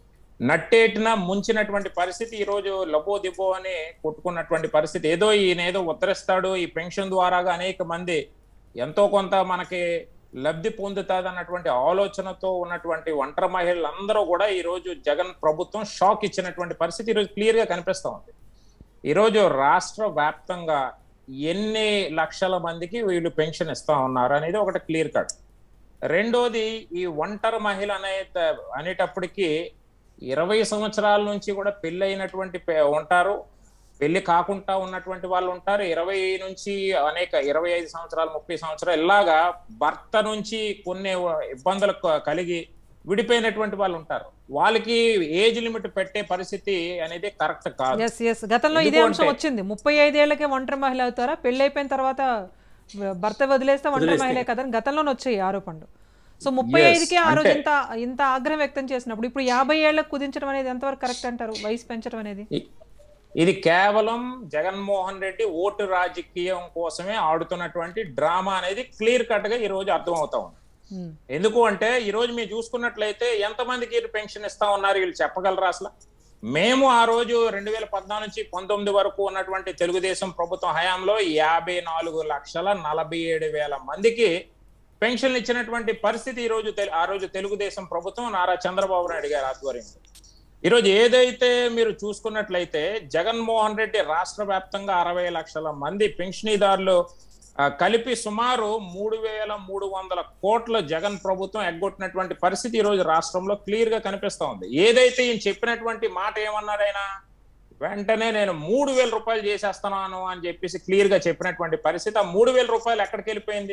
నట్టేటిన ముంచినటువంటి పరిస్థితి ఈ రోజు లబో దిబో అని కొట్టుకున్నటువంటి పరిస్థితి ఏదో ఈయన ఏదో ఉత్తరిస్తాడు ఈ పెన్షన్ ద్వారాగా అనేక మంది ఎంతో కొంత మనకి లబ్ధి పొందుతుంది అన్నటువంటి ఆలోచనతో ఉన్నటువంటి ఒంటరి మహిళలందరూ కూడా ఈ రోజు జగన్ ప్రభుత్వం షాక్ ఇచ్చినటువంటి పరిస్థితి ఈరోజు క్లియర్ గా కనిపిస్తా ఉంది ఈరోజు రాష్ట్ర వ్యాప్తంగా ఎన్ని లక్షల మందికి వీళ్ళు పెన్షన్ ఇస్తా ఉన్నారు అనేది ఒకటి క్లియర్ కట్ రెండోది ఈ ఒంటరి మహిళ అనే అనేటప్పటికీ ఇరవై సంవత్సరాల నుంచి కూడా పెళ్లి అయినటువంటి పె- ఉంటారు పెళ్లి కాకుండా ఉన్నటువంటి వాళ్ళు ఉంటారు ఇరవై నుంచి అనేక ఇరవై ఐదు సంవత్సరాలు ముప్పై సంవత్సరాలు ఇలాగా భర్త నుంచి కొన్ని ఇబ్బందులు క- కలిగి విడిపోయినటువంటి వాళ్ళు ఉంటారు వాళ్ళకి ఏజ్ లిమిట్ పెట్టే పరిస్థితి అనేది కరెక్ట్ కాదు ఎస్ ఎస్ గతంలో ఇదే ఎందుకు అంశం అంటే- వచ్చింది ముప్పై ఐదేళ్లకే ఒంటరి మహిళ అవుతారా పెళ్లి అయిపోయిన తర్వాత భర్త వదిలేస్తే ఒంటరి వదిలేస్తే. మహిళే కదా గతంలోనే వచ్చాయి ఆరోపణలు సో ముప్పై Yes, ఐదుకే ఆ రోజు అంటే- ఇంత ఇంత ఆగ్రహం వ్యక్తం చేసినప్పుడు ఇప్పుడు యాభై ఏళ్లకు కుదించడం అనేది ఎంతవరకు కరెక్ట్ అంటారు వయసు పెంచడం అనేది ఇ- ఇది కేవలం జగన్మోహన్ రెడ్డి ఓటు రాజకీయం కోసమే ఆడుతున్నటువంటి డ్రామా అనేది క్లియర్ కట్ గా ఈ రోజు అర్థమవుతా ఉంది ఉమ్. ఎందుకు అంటే ఈ రోజు మీరు చూసుకున్నట్లయితే ఎంతమందికి వీళ్ళు పెన్షన్ ఇస్తా ఉన్నారు వీళ్ళు చెప్పగలరా అసలు మేము ఆ రోజు రెండు వేల పద్నాలుగు నుంచి పంతొమ్మిది వరకు ఉన్నటువంటి తెలుగుదేశం ప్రభుత్వం హయాంలో యాభై నాలుగు లక్షల నలభై ఏడు వేల మందికి పెన్షన్లు ఇచ్చినటువంటి పరిస్థితి ఈ రోజు తెలు- ఆ రోజు తెలుగుదేశం ప్రభుత్వం నారా చంద్రబాబు నాయుడు గారి ఆధ్వర్యంలో ఈరోజు ఏదైతే మీరు చూసుకున్నట్లయితే జగన్మోహన్ రెడ్డి రాష్ట్ర వ్యాప్తంగా అరవై లక్షల మంది పెన్షనీదారులు ఆ, కలిపి సుమారు మూడు వేల మూడు వందల కోట్ల జగన్ ప్రభుత్వం ఎగ్గొట్టినటువంటి పరిస్థితి ఈ రోజు రాష్ట్రంలో క్లియర్ గా కనిపిస్తా ఉంది ఏదైతే ఈయన చెప్పినటువంటి మాట ఏమన్నాడు ఆయన వెంటనే నేను మూడు వేల రూపాయలు చేసేస్తున్నాను అని చెప్పేసి క్లియర్ గా చెప్పినటువంటి పరిస్థితి ఆ మూడు వేల రూపాయలు ఎక్కడికి వెళ్ళిపోయింది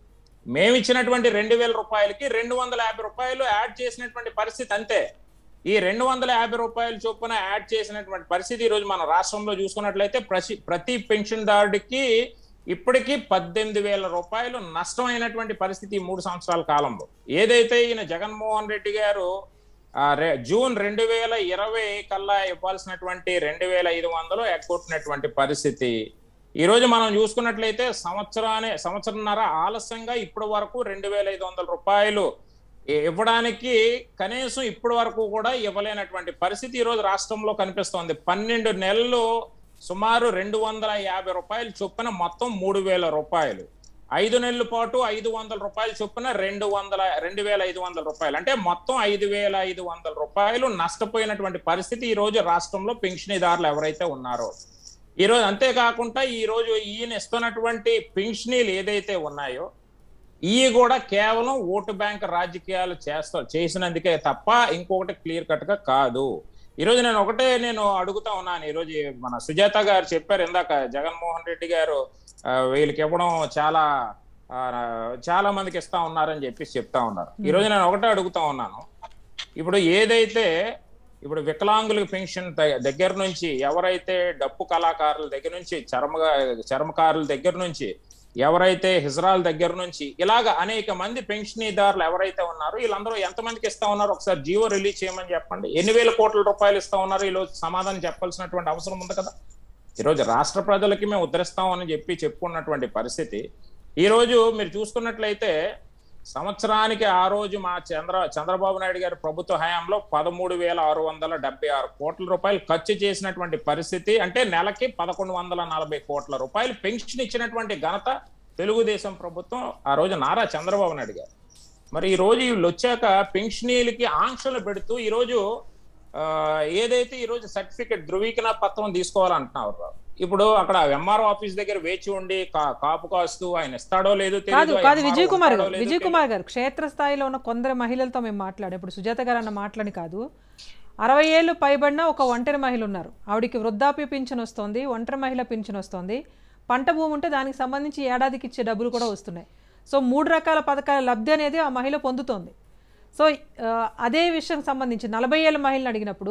మేము ఇచ్చినటువంటి రెండు వేల రూపాయలకి రెండు వందల యాభై రూపాయలు యాడ్ చేసినటువంటి పరిస్థితి అంతే ఈ రెండు వందల యాభై రూపాయల చొప్పున యాడ్ చేసినటువంటి పరిస్థితి ఈ రోజు మన రాష్ట్రంలో చూసుకున్నట్లయితే ప్రతి ప్రతి పెన్షన్దారుడికి ఇప్పటికీ పద్దెనిమిది వేల రూపాయలు నష్టమైనటువంటి పరిస్థితి ఈ మూడు సంవత్సరాల కాలంలో ఏదైతే ఈయన జగన్మోహన్ రెడ్డి గారు ఆ, రె- జూన్ రెండు వేల ఇరవై కల్లా ఇవ్వాల్సినటువంటి రెండు వేల ఐదు వందలు ఎగ్గొట్టినటువంటి పరిస్థితి ఈ రోజు మనం చూసుకున్నట్లయితే సంవత్సరాన్ని సంవత్సరంన్నర ఆలస్యంగా ఇప్పటి వరకు రెండు వేల ఐదు వందల రూపాయలు ఇ- ఇవ్వడానికి కనీసం ఇప్పటి వరకు కూడా ఇవ్వలేనటువంటి పరిస్థితి ఈ రోజు రాష్ట్రంలో కనిపిస్తోంది పన్నెండు నెలలు సుమారు రెండు వందల యాభై రూపాయలు చొప్పున మొత్తం మూడు వేల రూపాయలు ఐదు నెలల పాటు ఐదు వందల రూపాయలు చొప్పున రెండు వందల రెండు వేల ఐదు వందల రూపాయలు అంటే మొత్తం ఐదు వేల ఐదు వందల రూపాయలు నష్టపోయినటువంటి పరిస్థితి ఈ రోజు రాష్ట్రంలో పెన్షనీదారులు ఎవరైతే ఉన్నారో ఈ రోజు అంతేకాకుండా ఈ రోజు ఈయన ఇస్తున్నటువంటి పెన్షనీలు ఏదైతే ఉన్నాయో ఇవి కూడా కేవలం ఓటు బ్యాంక్ రాజకీయాలు చేస్తా చేసినందుకే తప్ప ఇంకొకటి క్లియర్ కట్ గా కాదు ఈ రోజు నేను ఒకటే నేను అడుగుతా ఉన్నాను ఈ రోజు మన సుజాత గారు చెప్పారు ఇందాక జగన్మోహన్ రెడ్డి గారు ఆ, వీళ్ళకి ఇవ్వడం చాలా ఆ, చాలా మందికి ఇస్తా ఉన్నారని చెప్పేసి చెప్తా ఉన్నారు ఈ రోజు నేను ఒకటే అడుగుతా ఉన్నాను ఇప్పుడు ఏదైతే ఇప్పుడు వికలాంగుల పెన్షన్ ద- దగ్గర నుంచి ఎవరైతే డప్పు కళాకారుల దగ్గర నుంచి చర్మ చర్మకారుల దగ్గర నుంచి ఎవరైతే హిజ్రాల దగ్గర నుంచి ఇలాగ అనేక మంది పెన్షనీదారులు ఎవరైతే ఉన్నారో వీళ్ళందరూ ఎంతమందికి ఇస్తా ఉన్నారు ఒకసారి జియో రిలీజ్ చేయమని చెప్పండి ఎన్ని వేల కోట్ల రూపాయలు ఇస్తా ఉన్నారు ఈరోజు సమాధానం చెప్పాల్సినటువంటి అవసరం ఉంది కదా ఈరోజు రాష్ట్ర ప్రజలకి మేము ఉద్ధరిస్తామని చెప్పి చెప్పుకున్నటువంటి పరిస్థితి ఈ రోజు మీరు చూసుకున్నట్లయితే సంవత్సరానికి ఆ రోజు మా చంద్ర చంద్రబాబు నాయుడు గారి ప్రభుత్వ హయాంలో పదమూడు వేల ఆరు వందల డెబ్బై ఆరు కోట్ల రూపాయలు ఖర్చు చేసినటువంటి పరిస్థితి అంటే నెలకి పదకొండు వందల నలభై కోట్ల రూపాయలు పెన్షన్ ఇచ్చినటువంటి ఘనత తెలుగుదేశం ప్రభుత్వం ఆ రోజు నారా చంద్రబాబు నాయుడు గారు మరి ఈ రోజు వీళ్ళు వచ్చాక పెన్షనీలకి ఆంక్షలు పెడుతూ ఈ రోజు ఆ, ఏదైతే ఈ రోజు సర్టిఫికెట్ ధృవీకరణ పత్రం తీసుకోవాలంటున్నారు ఇప్పుడు అక్కడ ఎంఆర్ఓ ఆఫీస్ దగ్గర వేచి ఉండి కా- కాపు కాస్తూ ఆయన ఇస్తాడో లేదో కాదు తెలియదు కాదు MRO విజయ్ కుమార్ ఉంటాడో గారు లేదో విజయ్ తెలియదు. కుమార్ గారు క్షేత్రస్థాయిలో ఉన్న కొందరు మహిళలతో మేము మాట్లాడాం ఇప్పుడు సుజాత గారు అన్న మాటలని కాదు అరవై ఏళ్ళు పైబడిన ఒక ఒంటరి మహిళ ఉన్నారు ఆవిడికి వృద్ధాప్య పింఛన్ వస్తుంది ఒంటరి మహిళ పింఛన్ వస్తుంది పంట భూమి ఉంటే దానికి సంబంధించి ఏడాదికి ఇచ్చే డబ్బులు కూడా వస్తున్నాయి సో మూడు రకాల పథకాల లబ్ధి అనేది ఆ మహిళ పొందుతోంది సో ఆ, అదే విషయం సంబంధించి నలభై ఏళ్ళ మహిళను అడిగినప్పుడు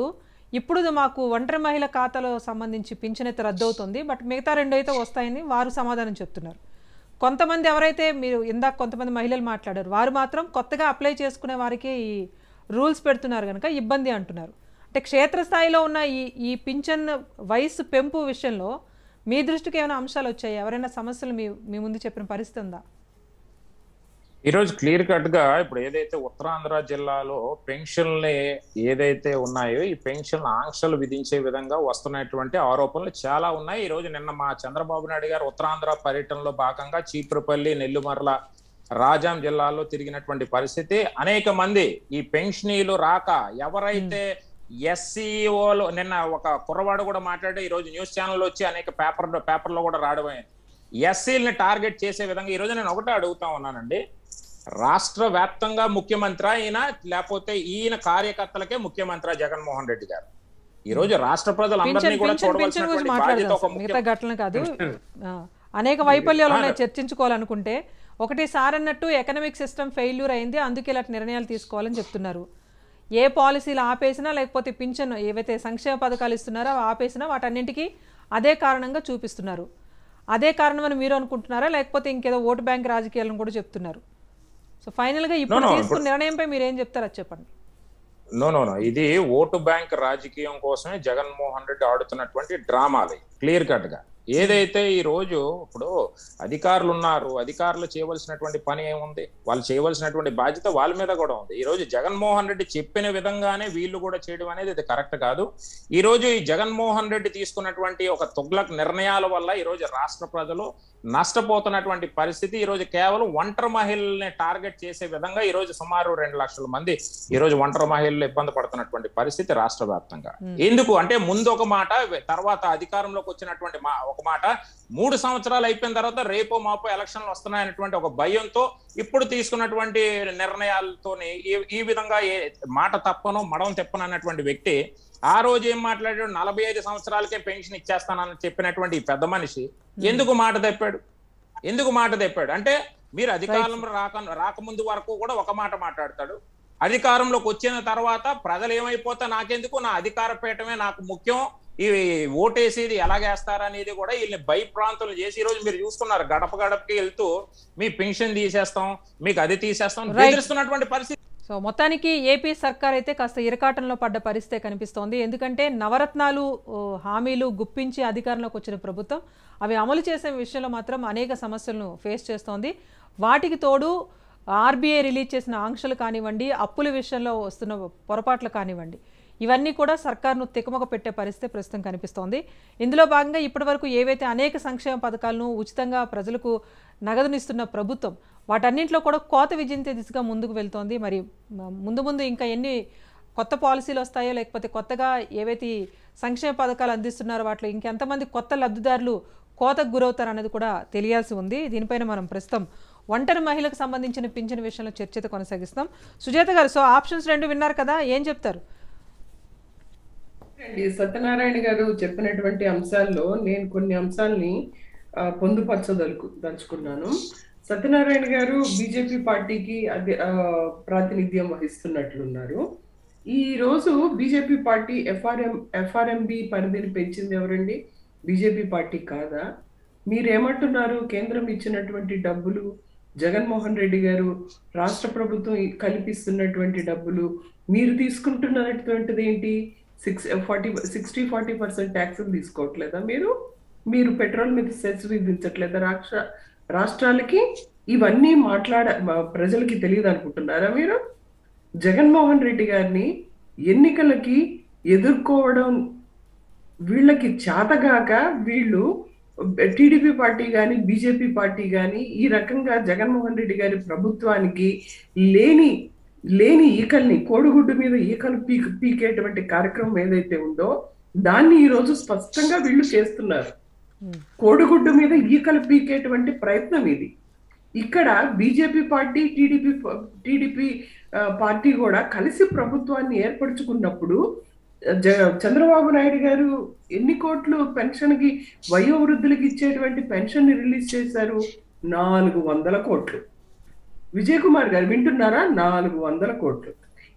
ఇప్పుడు మాకు ఒంటరి మహిళ ఖాతాలో సంబంధించి పింఛన్ అయితే రద్దు అవుతుంది బట్ మిగతా రెండు అయితే వస్తాయని వారు సమాధానం చెప్తున్నారు కొంతమంది ఎవరైతే మీరు ఇందాక కొంతమంది మహిళలు మాట్లాడారు వారు మాత్రం కొత్తగా అప్లై చేసుకునే వారికి ఈ రూల్స్ పెడుతున్నారు కనుక ఇబ్బంది అంటున్నారు అంటే క్షేత్రస్థాయిలో ఉన్న ఈ ఈ పింఛన్ వయసు పెంపు విషయంలో మీ దృష్టికి ఏమైనా అంశాలు వచ్చాయి ఎవరైనా సమస్యలు మీ మీ ముందు చెప్పిన పరిస్థితి ఉందా ఈరోజు క్లియర్ కట్ గా ఇప్పుడు ఏదైతే ఉత్తరాంధ్ర జిల్లాలో పెన్షన్లు ఏదైతే ఉన్నాయో ఈ పెన్షన్ ఆంక్షలు విధించే విధంగా వస్తున్నటువంటి ఆరోపణలు చాలా ఉన్నాయి ఈ రోజు నిన్న మా చంద్రబాబు నాయుడు గారు ఉత్తరాంధ్ర పర్యటనలో భాగంగా చీపురుపల్లి నెల్లిమర్ల రాజాం జిల్లాలో తిరిగినటువంటి పరిస్థితి అనేక మంది ఈ పెన్షనీలు రాక ఎవరైతే ఎస్సీఓలో నిన్న ఒక కుర్రవాడు కూడా మాట్లాడి ఈ రోజు న్యూస్ ఛానల్ వచ్చి అనేక పేపర్ పేపర్లో కూడా రావడమైంది ఎస్సీలని టార్గెట్ చేసే విధంగా ఈ రోజు నేను ఒకటే అడుగుతా ఉన్నానండి రాష్ట్ర వ్యాప్తంగా ముఖ్యమంత్రి అయిన లేకపోతే ఈయన కార్యకర్తలకే ముఖ్యమంత్రి జగన్మోహన్ రెడ్డి గారు ఈ రోజు రాష్ట్ర ప్రజలందరినీ పింఛన్ కూడా పింఛన్ పింఛన్ గురించి చూడవలసినటువంటి బాధ్యత మాట్లాడదాం ఒక సార్. ముఖ్య మిగతా ఘటనలు కాదు ఆ, అనేక వైఫల్యాలు ఉన్నాయి చర్చించుకోవాలనుకుంటే ఒకటి సార్ అన్నట్టు ఎకనామిక్ సిస్టమ్ ఫెయిల్యూర్ అయింది అందుకే ఇలాంటి నిర్ణయాలు తీసుకోవాలని చెప్తున్నారు ఏ పాలసీలు ఆపేసినా లేకపోతే పింఛన్ ఏవైతే సంక్షేమ పథకాలు ఇస్తున్నారో అవి ఆపేసినా వాటన్నింటికీ అదే కారణంగా చూపిస్తున్నారు అదే కారణమని మీరు అనుకుంటున్నారా లేకపోతే ఇంకేదో ఓటు బ్యాంక్ రాజకీయాలను కూడా చెప్తున్నారు సో ఫైనల్గా ఇప్పుడు no, తీసుకున్న నిర్ణయంపై మీరు ఏం చెప్తారో అది చెప్పండి నో నో నో ఇది ఓటు బ్యాంక్ రాజకీయం కోసమే జగన్మోహన్ రెడ్డి ఆడుతున్నటువంటి డ్రామాలు క్లియర్ కట్ గా ఏదైతే ఈ రోజు ఇప్పుడు అధికారులు ఉన్నారు అధికారులు చేయవలసినటువంటి పని ఏముంది వాళ్ళు చేయవలసినటువంటి బాధ్యత వాళ్ళ మీద కూడా ఉంది ఈ రోజు జగన్మోహన్ రెడ్డి చెప్పిన విధంగానే వీళ్ళు కూడా చేయడం అనేది ఇది కరెక్ట్ కాదు ఈ రోజు ఈ జగన్మోహన్ రెడ్డి తీసుకున్నటువంటి ఒక తుగ్లక్ నిర్ణయాల వల్ల ఈ రోజు రాష్ట్ర ప్రజలు నష్టపోతున్నటువంటి పరిస్థితి ఈ రోజు కేవలం ఒంటరి మహిళల్ని టార్గెట్ చేసే విధంగా ఈ రోజు సుమారు రెండు లక్షల మంది ఈ రోజు ఒంటరి మహిళలు ఇబ్బంది పడుతున్నటువంటి పరిస్థితి రాష్ట్ర వ్యాప్తంగా ఎందుకు అంటే ముందు ఒక మాట తర్వాత అధికారంలోకి వచ్చినటువంటి మా ఒక మాట మూడు సంవత్సరాలు అయిపోయిన తర్వాత రేపో మాపో ఎలక్షన్లు వస్తున్నాయనేటువంటి ఒక భయంతో ఇప్పుడు తీసుకున్నటువంటి నిర్ణయాలతోని ఈ- ఈ విధంగా ఏ మాట తప్పను మడం తెప్పను అన్నటువంటి వ్యక్తి ఆ రోజు ఏం మాట్లాడాడు నలభై ఐదు సంవత్సరాలకే పెన్షన్ ఇచ్చేస్తానని చెప్పినటువంటి ఈ పెద్ద మనిషి ఎందుకు మాట తెప్పాడు ఎందుకు మాట తెప్పాడు అంటే మీరు అధికారంలో రాక రాకముందు వరకు కూడా ఒక మాట మాట్లాడతాడు అధికారంలోకి వచ్చిన తర్వాత ప్రజలు ఏమైపోతా నాకెందుకు నా అధికార పీఠమే నాకు ముఖ్యం ఈ ఓటేసేది ఎలాగేస్తారనేది కూడా వీళ్ళని భయప్రాంతులు చేసి ఈ రోజు మీరు చూస్తున్నారు గడప గడపకి వెళ్తూ మీ పెన్షన్ తీసేస్తాం మీకు అది తీసేస్తాం Right. బెదిరిస్తున్నటువంటి పరిస్థితి సో మొత్తానికి ఏపీ సర్కార్ అయితే కాస్త ఇరకాటంలో పడ్డ పరిస్థితే కనిపిస్తోంది ఎందుకంటే నవరత్నాలు ఓ, హామీలు గుప్పించి అధికారంలోకి వచ్చిన ప్రభుత్వం అవి అమలు చేసే విషయంలో మాత్రం అనేక సమస్యలను ఫేస్ చేస్తోంది వాటికి తోడు ఆర్బీఐ రిలీజ్ చేసిన ఆంక్షలు కానివ్వండి అప్పుల విషయంలో వస్తున్న పొరపాట్లు కానివ్వండి ఇవన్నీ కూడా సర్కార్ను తికమక పెట్టే పరిస్థితి ప్రస్తుతం కనిపిస్తోంది ఇందులో భాగంగా ఇప్పటివరకు ఏవైతే అనేక సంక్షేమ పథకాలను ఉచితంగా ప్రజలకు నగదునిస్తున్న ప్రభుత్వం వాటన్నింటిలో కూడా కోత విధించే దిశగా ముందుకు వెళ్తోంది మరి మ- ముందు ముందు ఇంకా ఎన్ని కొత్త పాలసీలు వస్తాయో లేకపోతే కొత్తగా ఏవైతే ఈ సంక్షేమ పథకాలు అందిస్తున్నారో వాటిలో ఇంకెంతమంది కొత్త లబ్ధిదారులు కోతకు గురవుతారు అనేది కూడా తెలియాల్సి ఉంది దీనిపైన మనం ప్రస్తుతం ఒంటరి మహిళకు సంబంధించిన పింఛన్ విషయంలో చర్చత కొనసాగిస్తాం సుజాత గారు సో ఆప్షన్స్ రెండు విన్నారు కదా ఏం చెప్తారు అండి సత్యనారాయణ గారు చెప్పినటువంటి అంశాల్లో నేను కొన్ని అంశాలని ఆ, పొందుపరచదలుకు దలుచుకున్నాను సత్యనారాయణ గారు బీజేపీ పార్టీకి అది ఆ, ప్రాతినిధ్యం వహిస్తున్నట్లున్నారు ఈ రోజు బీజేపీ పార్టీ ఎఫ్ఆర్ఎం ఎఫ్ఆర్ఎంబి పరిధిని పెంచింది ఎవరండి బీజేపీ పార్టీ కాదా మీరేమంటున్నారు కేంద్రం ఇచ్చినటువంటి డబ్బులు జగన్మోహన్ రెడ్డి గారు రాష్ట్ర ప్రభుత్వం ఈ- కల్పిస్తున్నటువంటి డబ్బులు మీరు తీసుకుంటున్నటువంటిది ఏంటి six forty sixty forty percent tax తీసుకోవట్లేదా మీరు మీరు పెట్రోల్ మీద సెస్ విధించట్లేదా రాష్ట్ర రాష్ట్రాలకి ఇవన్నీ మాట్లాడ మ- ప్రజలకి తెలియదు అనుకుంటున్నారా మీరు జగన్మోహన్ రెడ్డి గారిని ఎన్నికలకి ఎదుర్కోవడం వీళ్ళకి చేతగాక వీళ్ళు టీడీపీ పార్టీ కానీ బీజేపీ పార్టీ కానీ ఈ రకంగా జగన్మోహన్ రెడ్డి గారి ప్రభుత్వానికి లేని లేని ఈకల్ని కోడిగుడ్డు మీద ఈకలు పీక్ పీకేటువంటి కార్యక్రమం ఏదైతే ఉందో దాన్ని ఈ రోజు స్పష్టంగా వీళ్ళు చేస్తున్నారు కోడిగుడ్డు మీద ఈకలు పీకేటువంటి ప్రయత్నం ఇది ఇక్కడ BJP party TDP TDP party కూడా కలిసి ప్రభుత్వాన్ని ఏర్పరచుకున్నప్పుడు జ- చంద్రబాబు నాయుడు గారు ఎన్ని కోట్లు పెన్షన్ కి వయోవృద్ధులకు ఇచ్చేటువంటి పెన్షన్ ని రిలీజ్ చేశారు నాలుగు వందల కోట్లు విజయ్ కుమార్ గారు వింటున్నారా నాలుగు వందల కోట్లు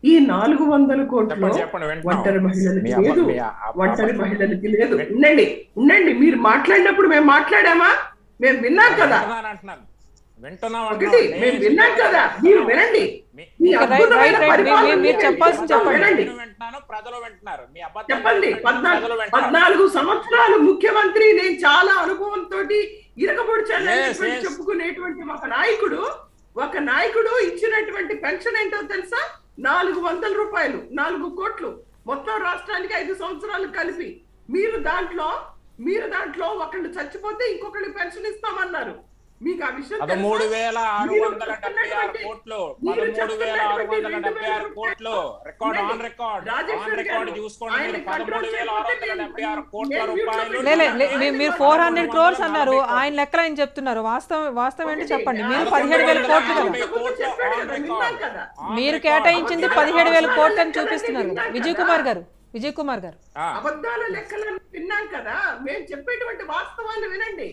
ఈ నాలుగు వందల కోట్లు చెప్పండి చెప్పండి వింటున్నాం. ఒంటరి మహిళలకి మీ అబ్బ- లేదు మీ అబ్బ- ఒంటరి అబ్బ- మహిళలకి లేదు ఉండండి ఉండండి మీరు మాట్లాడినప్పుడు మేము మాట్లాడామా మేము విన్నాం కదా వింటున్నాను అంటున్నాను వింటున్నాం ఒకటి అంటున్నాను. మేము నేను విన్నాం కదా మీరు వినండి మీ- మీ రైట్, అద్భుతమైన రైట్, రైట్. మీ- పరిపాలన మీరు చెప్పాల్సింది చెప్పండి. వినండి నేను వింటున్నాను ప్రజలు వింటున్నారు మీ అబద్ధాలు చెప్పండి వింటున్నారు, పద్నాలుగు ప్రజలు వింటున్నారు. పద్నాలుగు సంవత్సరాలు ముఖ్యమంత్రి నేను చాలా అనుభవంతో ఇరకబొడిచాను Yes, yes. చెప్పుకునేటువంటి ఒక నాయకుడు ఒక నాయకుడు ఇచ్చినటువంటి పెన్షన్ ఏంటో తెలుసా నాలుగు వందల రూపాయలు నాలుగు కోట్లు మొత్తం రాష్ట్రానికి ఐదు సంవత్సరాలు కలిపి మీరు దాంట్లో మీరు దాంట్లో ఒకళ్ళు చచ్చిపోతే ఇంకొకళ్ళు పెన్షన్ ఇస్తామన్నారు మీకు ఆ విషయం తెలుసా? పదమూడు వేల ఆరు మీరు వందల డెబ్బై ఆరు చెప్తున్నటువంటి- కోట్లు మీరు పదమూడు వేల ఆరు వందల చెప్తున్నటువంటి డెబ్బై ఆరు రెండు కోట్లు వేల రికార్డ్ ఆన్ వినండి. రికార్డ్ ఆన్ రాజేశ్వరి రికార్డ్ గారు, చూసుకోండి ఆయన మీరు కంట్రోల్ పదమూడు వేల ఆరు వందల చేయకపోతే డెబ్బై ఆరు నేను- కోట్ల నేను రూపాయలు మ్యూట్లో లే లే, లే, ఆయన మీ- మీరు ఆయన ఫోర్ హండ్రెడ్ వందల క్రోర్స్ నలభై అన్నారు కోట్లు. ఆయన లెక్కలు ఆయన చెప్తున్నారు వాస్తవం వాస్తవం ఏంటో ఒకటి, చెప్పండి మీరు ఆయన పదిహేడు వేల కోట్లు కదా నలభై కోట్లు చెప్పాడు ఆన్ కదా, రికార్డ్. విన్నాం కదా. ఆన్ మీరు రికార్డ్. కేటాయించింది అబద్ధాలు పదిహేడు వేల అబద్ధాలు కోట్లు అని లెక్కలన్నీ చూపిస్తున్నారు విన్నాం విజయ్ కదా. కుమార్ గారు విజయ్ కుమార్ గారు ఆ, అబద్ధాల లెక్కలను విన్నాం కదా మేము చెప్పేటువంటి వాస్తవాలు వినండి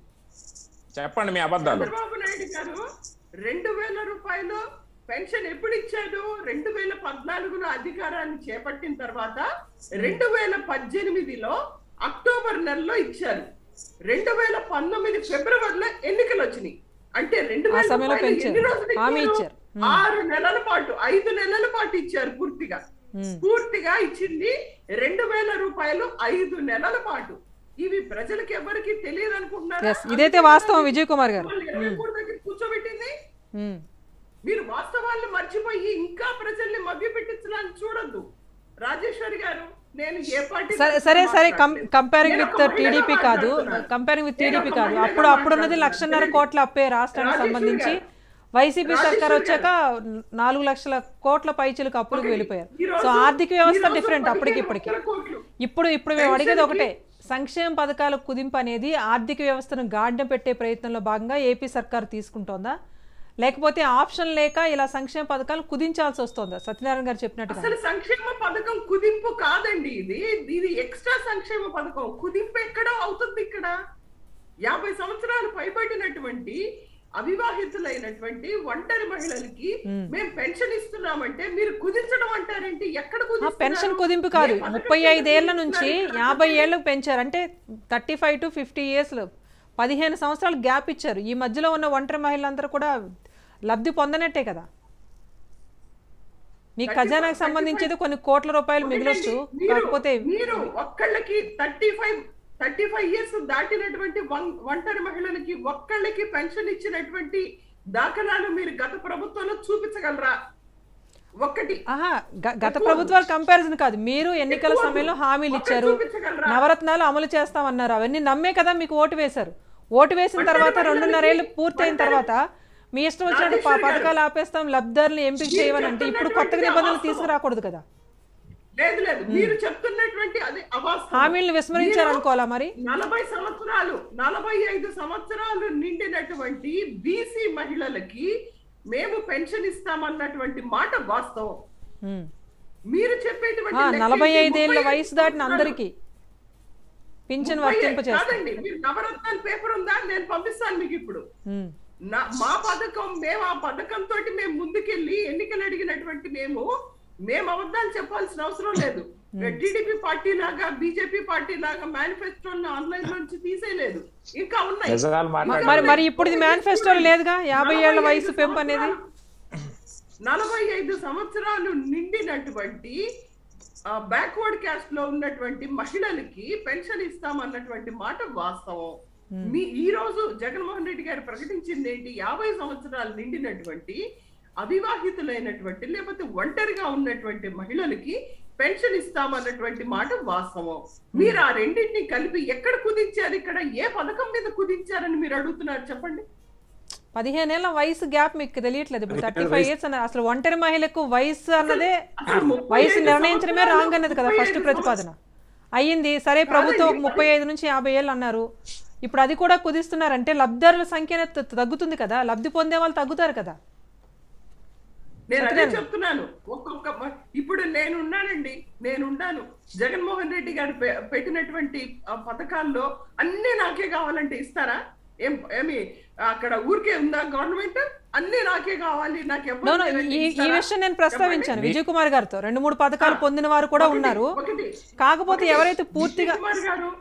చెప్పండి మీ అబద్ధాలు చంద్రబాబు నాయుడు గారు రెండు వేల రూపాయలు పెన్షన్ ఎప్పుడు ఇచ్చాడు రెండు వేల పద్నాలుగులో అధికారాన్ని చేపట్టిన తర్వాత రెండు వేల పద్దెనిమిదిలో అక్టోబర్ నెలలో ఇచ్చారు రెండు వేల పంతొమ్మిది ఫిబ్రవరిలో ఎన్నికలు వచ్చినాయి అంటే రెండు ఆ వేల సమయంలో రూపాయలు పెంచారు. ఎన్ని రోజులు హామీ ఇచ్చారు? ఇచ్చారు. ఉమ్. ఆరు నెలల పాటు ఐదు నెలల పాటు ఇచ్చారు పూర్తిగా ఉమ్. పూర్తిగా ఇచ్చింది రెండు వేల రూపాయలు ఐదు నెలల పాటు ఇవి ప్రజలకు ఎవరికి తెలియదు అనుకుంటున్నారా ఎస్ ఇదైతే వాస్తవం విజయ్ కుమార్ గారు మిమ్మల్ని ఇరవై మూడు దగ్గర కూర్చోబెట్టింది ఉమ్. మీరు వాస్తవాలను మర్చిపోయి ఇంకా ప్రజల్ని మభ్య పెట్టించడానికి చూడొద్దు రాజేశ్వరి గారు నేను ఏ పార్టీ సరే తరఫున సరే సరే మాట్లాడలేదు. కంపేరింగ్ నేను విత్ ఒక మహిళగా టీడీపీ కాదు మాట్లాడుతున్నాను. కంపేరింగ్ విత్ నేను టీడీపీ ఒక కాదు మహిళగా అప్పుడు అప్పుడున్నది మాట్లాడుతున్నాను. లక్షన్నర కోట్ల అప్పే రాష్ట్రానికి రాజేశ్వరి సంబంధించి గారు. వైసీపీ రాజేశ్వరి సర్కార్ వచ్చాక నాలుగు లక్షల కోట్ల పైచీలకు అప్పులకు ఒకటి. వెళ్ళిపోయారు ఈ రోజు- సో ఆర్థిక వ్యవస్థ ఈ రోజు డిఫరెంట్ అప్పటికి పదిహేను ఇప్పటికి వందల కోట్లు. ఇప్పుడు ఇప్పుడు మేము అడిగేది పెన్షన్కి- ఒకటే సంక్షేమ పథకాల కుదింపు అనేది ఆర్థిక వ్యవస్థను గాడిన పెట్టే ప్రయత్నంలో భాగంగా ఏపీ సర్కార్ తీసుకుంటోందా లేకపోతే ఆప్షన్ లేక ఇలా సంక్షేమ పథకాలు కుదించాల్సి వస్తుందా సత్యనారాయణ గారు చెప్పినట్టుగా అసలు సంక్షేమ పథకం కుదింపు కాదండి ఇది ఇది ఎక్స్ట్రా సంక్షేమ పథకం కుదింపు ఎక్కడో అవుతుంది ఇక్కడ యాభై సంవత్సరాలు పైబడినటువంటి అవివాహితులైనటువంటి ఒంటరి మహిళలకి మేము పెన్షన్ ఇస్తున్నామంటే మీరు కుదించడం అంటారేంటి ఎక్కడ ఆ, కుదిస్తున్నారు? పెన్షన్ కుదింపు కాదు ఏ పథకం ముప్పై కింద ఐదేళ్ల నుంచి కుదిస్తున్నారు? యాభై ఏళ్ళకు పెంచారు అంటే థర్టీ ఫైవ్ టు ఫిఫ్టీ ఇయర్స్లో పదిహేను సంవత్సరాలు గ్యాప్ ఇచ్చారు ఈ మధ్యలో ఉన్న ఒంటరి మహిళలందరూ కూడా లబ్ధి పొందనట్టే కదా మీ ఖజానాకు సంబంధించి కొన్ని కోట్ల రూపాయలు మిగిలొచ్చు మీరు- కాకపోతే మీరు ఒక్కళ్ళకి thirty five thirty five years దాటినటువంటి వన్- ఒంటరి మహిళలకి ఒక్కళ్ళకి పెన్షన్ ఇచ్చినటువంటి దాఖలాలు మీరు గత ప్రభుత్వంలో చూపించగలరా ఒక్కటి ఆహా గ- గత ప్రభుత్వాల కంపారిజన్ కాదు మీరు ఎన్నికల ఎక్కువ సమయంలో హామీలు ఒక్కటి ఇచ్చారు చూపించగలరా? నవరత్నాలు అమలు చేస్తామన్నారు అవన్నీ నమ్మే కదా మీకు ఓటు వేశారు ఓటు వేసిన తర్వాత రెండున్నరేళ్ళు పూర్తయిన తర్వాత మీ ఇష్టం వచ్చినట్టు ప- రాజేశ్వరి గారు. పథకాలు ఆపేస్తాం లబ్ధారులు ఎంపిక మీరు చేయమని అంటే ఇప్పుడు కొత్తగా చెప్తున్నటువంటి నిబంధనలు అవాస్తవం. తీసుకురాకూడదు కదా లేదు లేదు మీరు చెప్తున్నటువంటి అది అవాస్తవం. హామీలను విస్మరించారు మీరు అనుకోవాలా మరి నలభై సంవత్సరాలు నలభై ఐదు సంవత్సరాలు నిండినటువంటి బీసీ మహిళలకి మేము పెన్షన్ ఇస్తామన్నటువంటి మాట వాస్తవం ఉమ్. మీరు చెప్పేటువంటి ఆ, లెక్క నలభై ఏంటి? ఐదేళ్ల ముప్పై వయసు దాటిన అందరికీ పింఛన్ ముప్పై వర్తింప చేస్తారు కాదండి మీరు నవరత్నాల పేపర్ ఉందా నేను పంపిస్తాను మీకు ఇప్పుడు ఉమ్. నా మా పథకం మేము ఆ పథకం తోటి మేము ముందుకెళ్ళి ఎన్నికలు అడిగినటువంటి మేము మేము అబద్ధాలు చెప్పాల్సిన అవసరం లేదు టీడీపీ పార్టీ లాగా బీజేపీ పార్టీ లాగా మేనిఫెస్టోని ఆన్లైన్ నుంచి తీసేయలేదు ఇంకా ఉన్నాయి నిజాలు మ- మాట్లాడండి మరి మరి ఇప్పుడు ఇది మేనిఫెస్టోలో లేదుగా యాభై ఏళ్ల నలభై వయసు ఐదు పెంపు అనేది సంవత్సరాలు- నలభై ఐదు సంవత్సరాలు నిండినటువంటి బ్యాక్వర్డ్ క్యాస్ట్ లో ఉన్నటువంటి మహిళలకి పెన్షన్ ఇస్తామన్నటువంటి మాట వాస్తవం మీ ఈ రోజు జగన్మోహన్ రెడ్డి గారు ప్రకటించింది ఏంటి యాభై సంవత్సరాలు నిండినటువంటి అవివాహితులైనటువంటి లేకపోతే ఒంటరిగా ఉన్నటువంటి మహిళలకి పెన్షన్ ఇస్తామన్నటువంటి మాట వాస్తవం మీరు ఆ రెండింటిని కలిపి ఎక్కడ కుదించారు ఇక్కడ ఏ పథకం మీద కుదించారని మీరు అడుగుతున్నారు చెప్పండి పదిహేనేళ్ల వయసు గ్యాప్ మీకు తెలియట్లేదు ఇప్పుడు థర్టీ ఫైవ్ ఇయర్స్ అన్నారు అసలు ఒంటరి మహిళకు వయసు అన్నదే అసలు ముప్పై వయసు ఐదు నిర్ణయించడమే సంవత్సరాలు, రాంగ్ అన్నది కదా ముప్పై ఫస్ట్ ఐదు ప్రతిపాదన అయ్యింది సరే ప్రభుత్వం ఒక ముప్పై ఐదు నుంచి యాభై ఏళ్ళు అన్నారు ఇప్పుడు అది కూడా కుదిస్తున్నారంటే లబ్ధిదారుల సంఖ్య అనేది త- తగ్గుతుంది కదా లబ్ధి పొందే వాళ్ళు తగ్గుతారు కదా నేను అదే చెప్తున్నాను ఒక్కొక్క మ- ఇప్పుడు నేను ఉన్నానండి నేను ఉన్నాను జగన్మోహన్ రెడ్డి గారు పె- పెట్టినటువంటి ఆ పథకాల్లో అన్ని నాకే కావాలంటే ఇస్తారా ఏం ఏమి అక్కడ ఊరికే ఉందా గవర్నమెంట్ అన్ని నాకే కావాలి నాకు నో ఎవ్వరు నో లేదని ఈ ఈ ఇస్తారా? విషయం నేను ప్రస్తావించాను విజయ్ కుమార్ గారితో రెండు మూడు పథకాలు పొందిన వారు కూడా ఒకటి, ఉన్నారు ఒకటి. కాకపోతే ఒకటి. ఎవరైతే పూర్తిగా విజయ్ కుమార్ గారు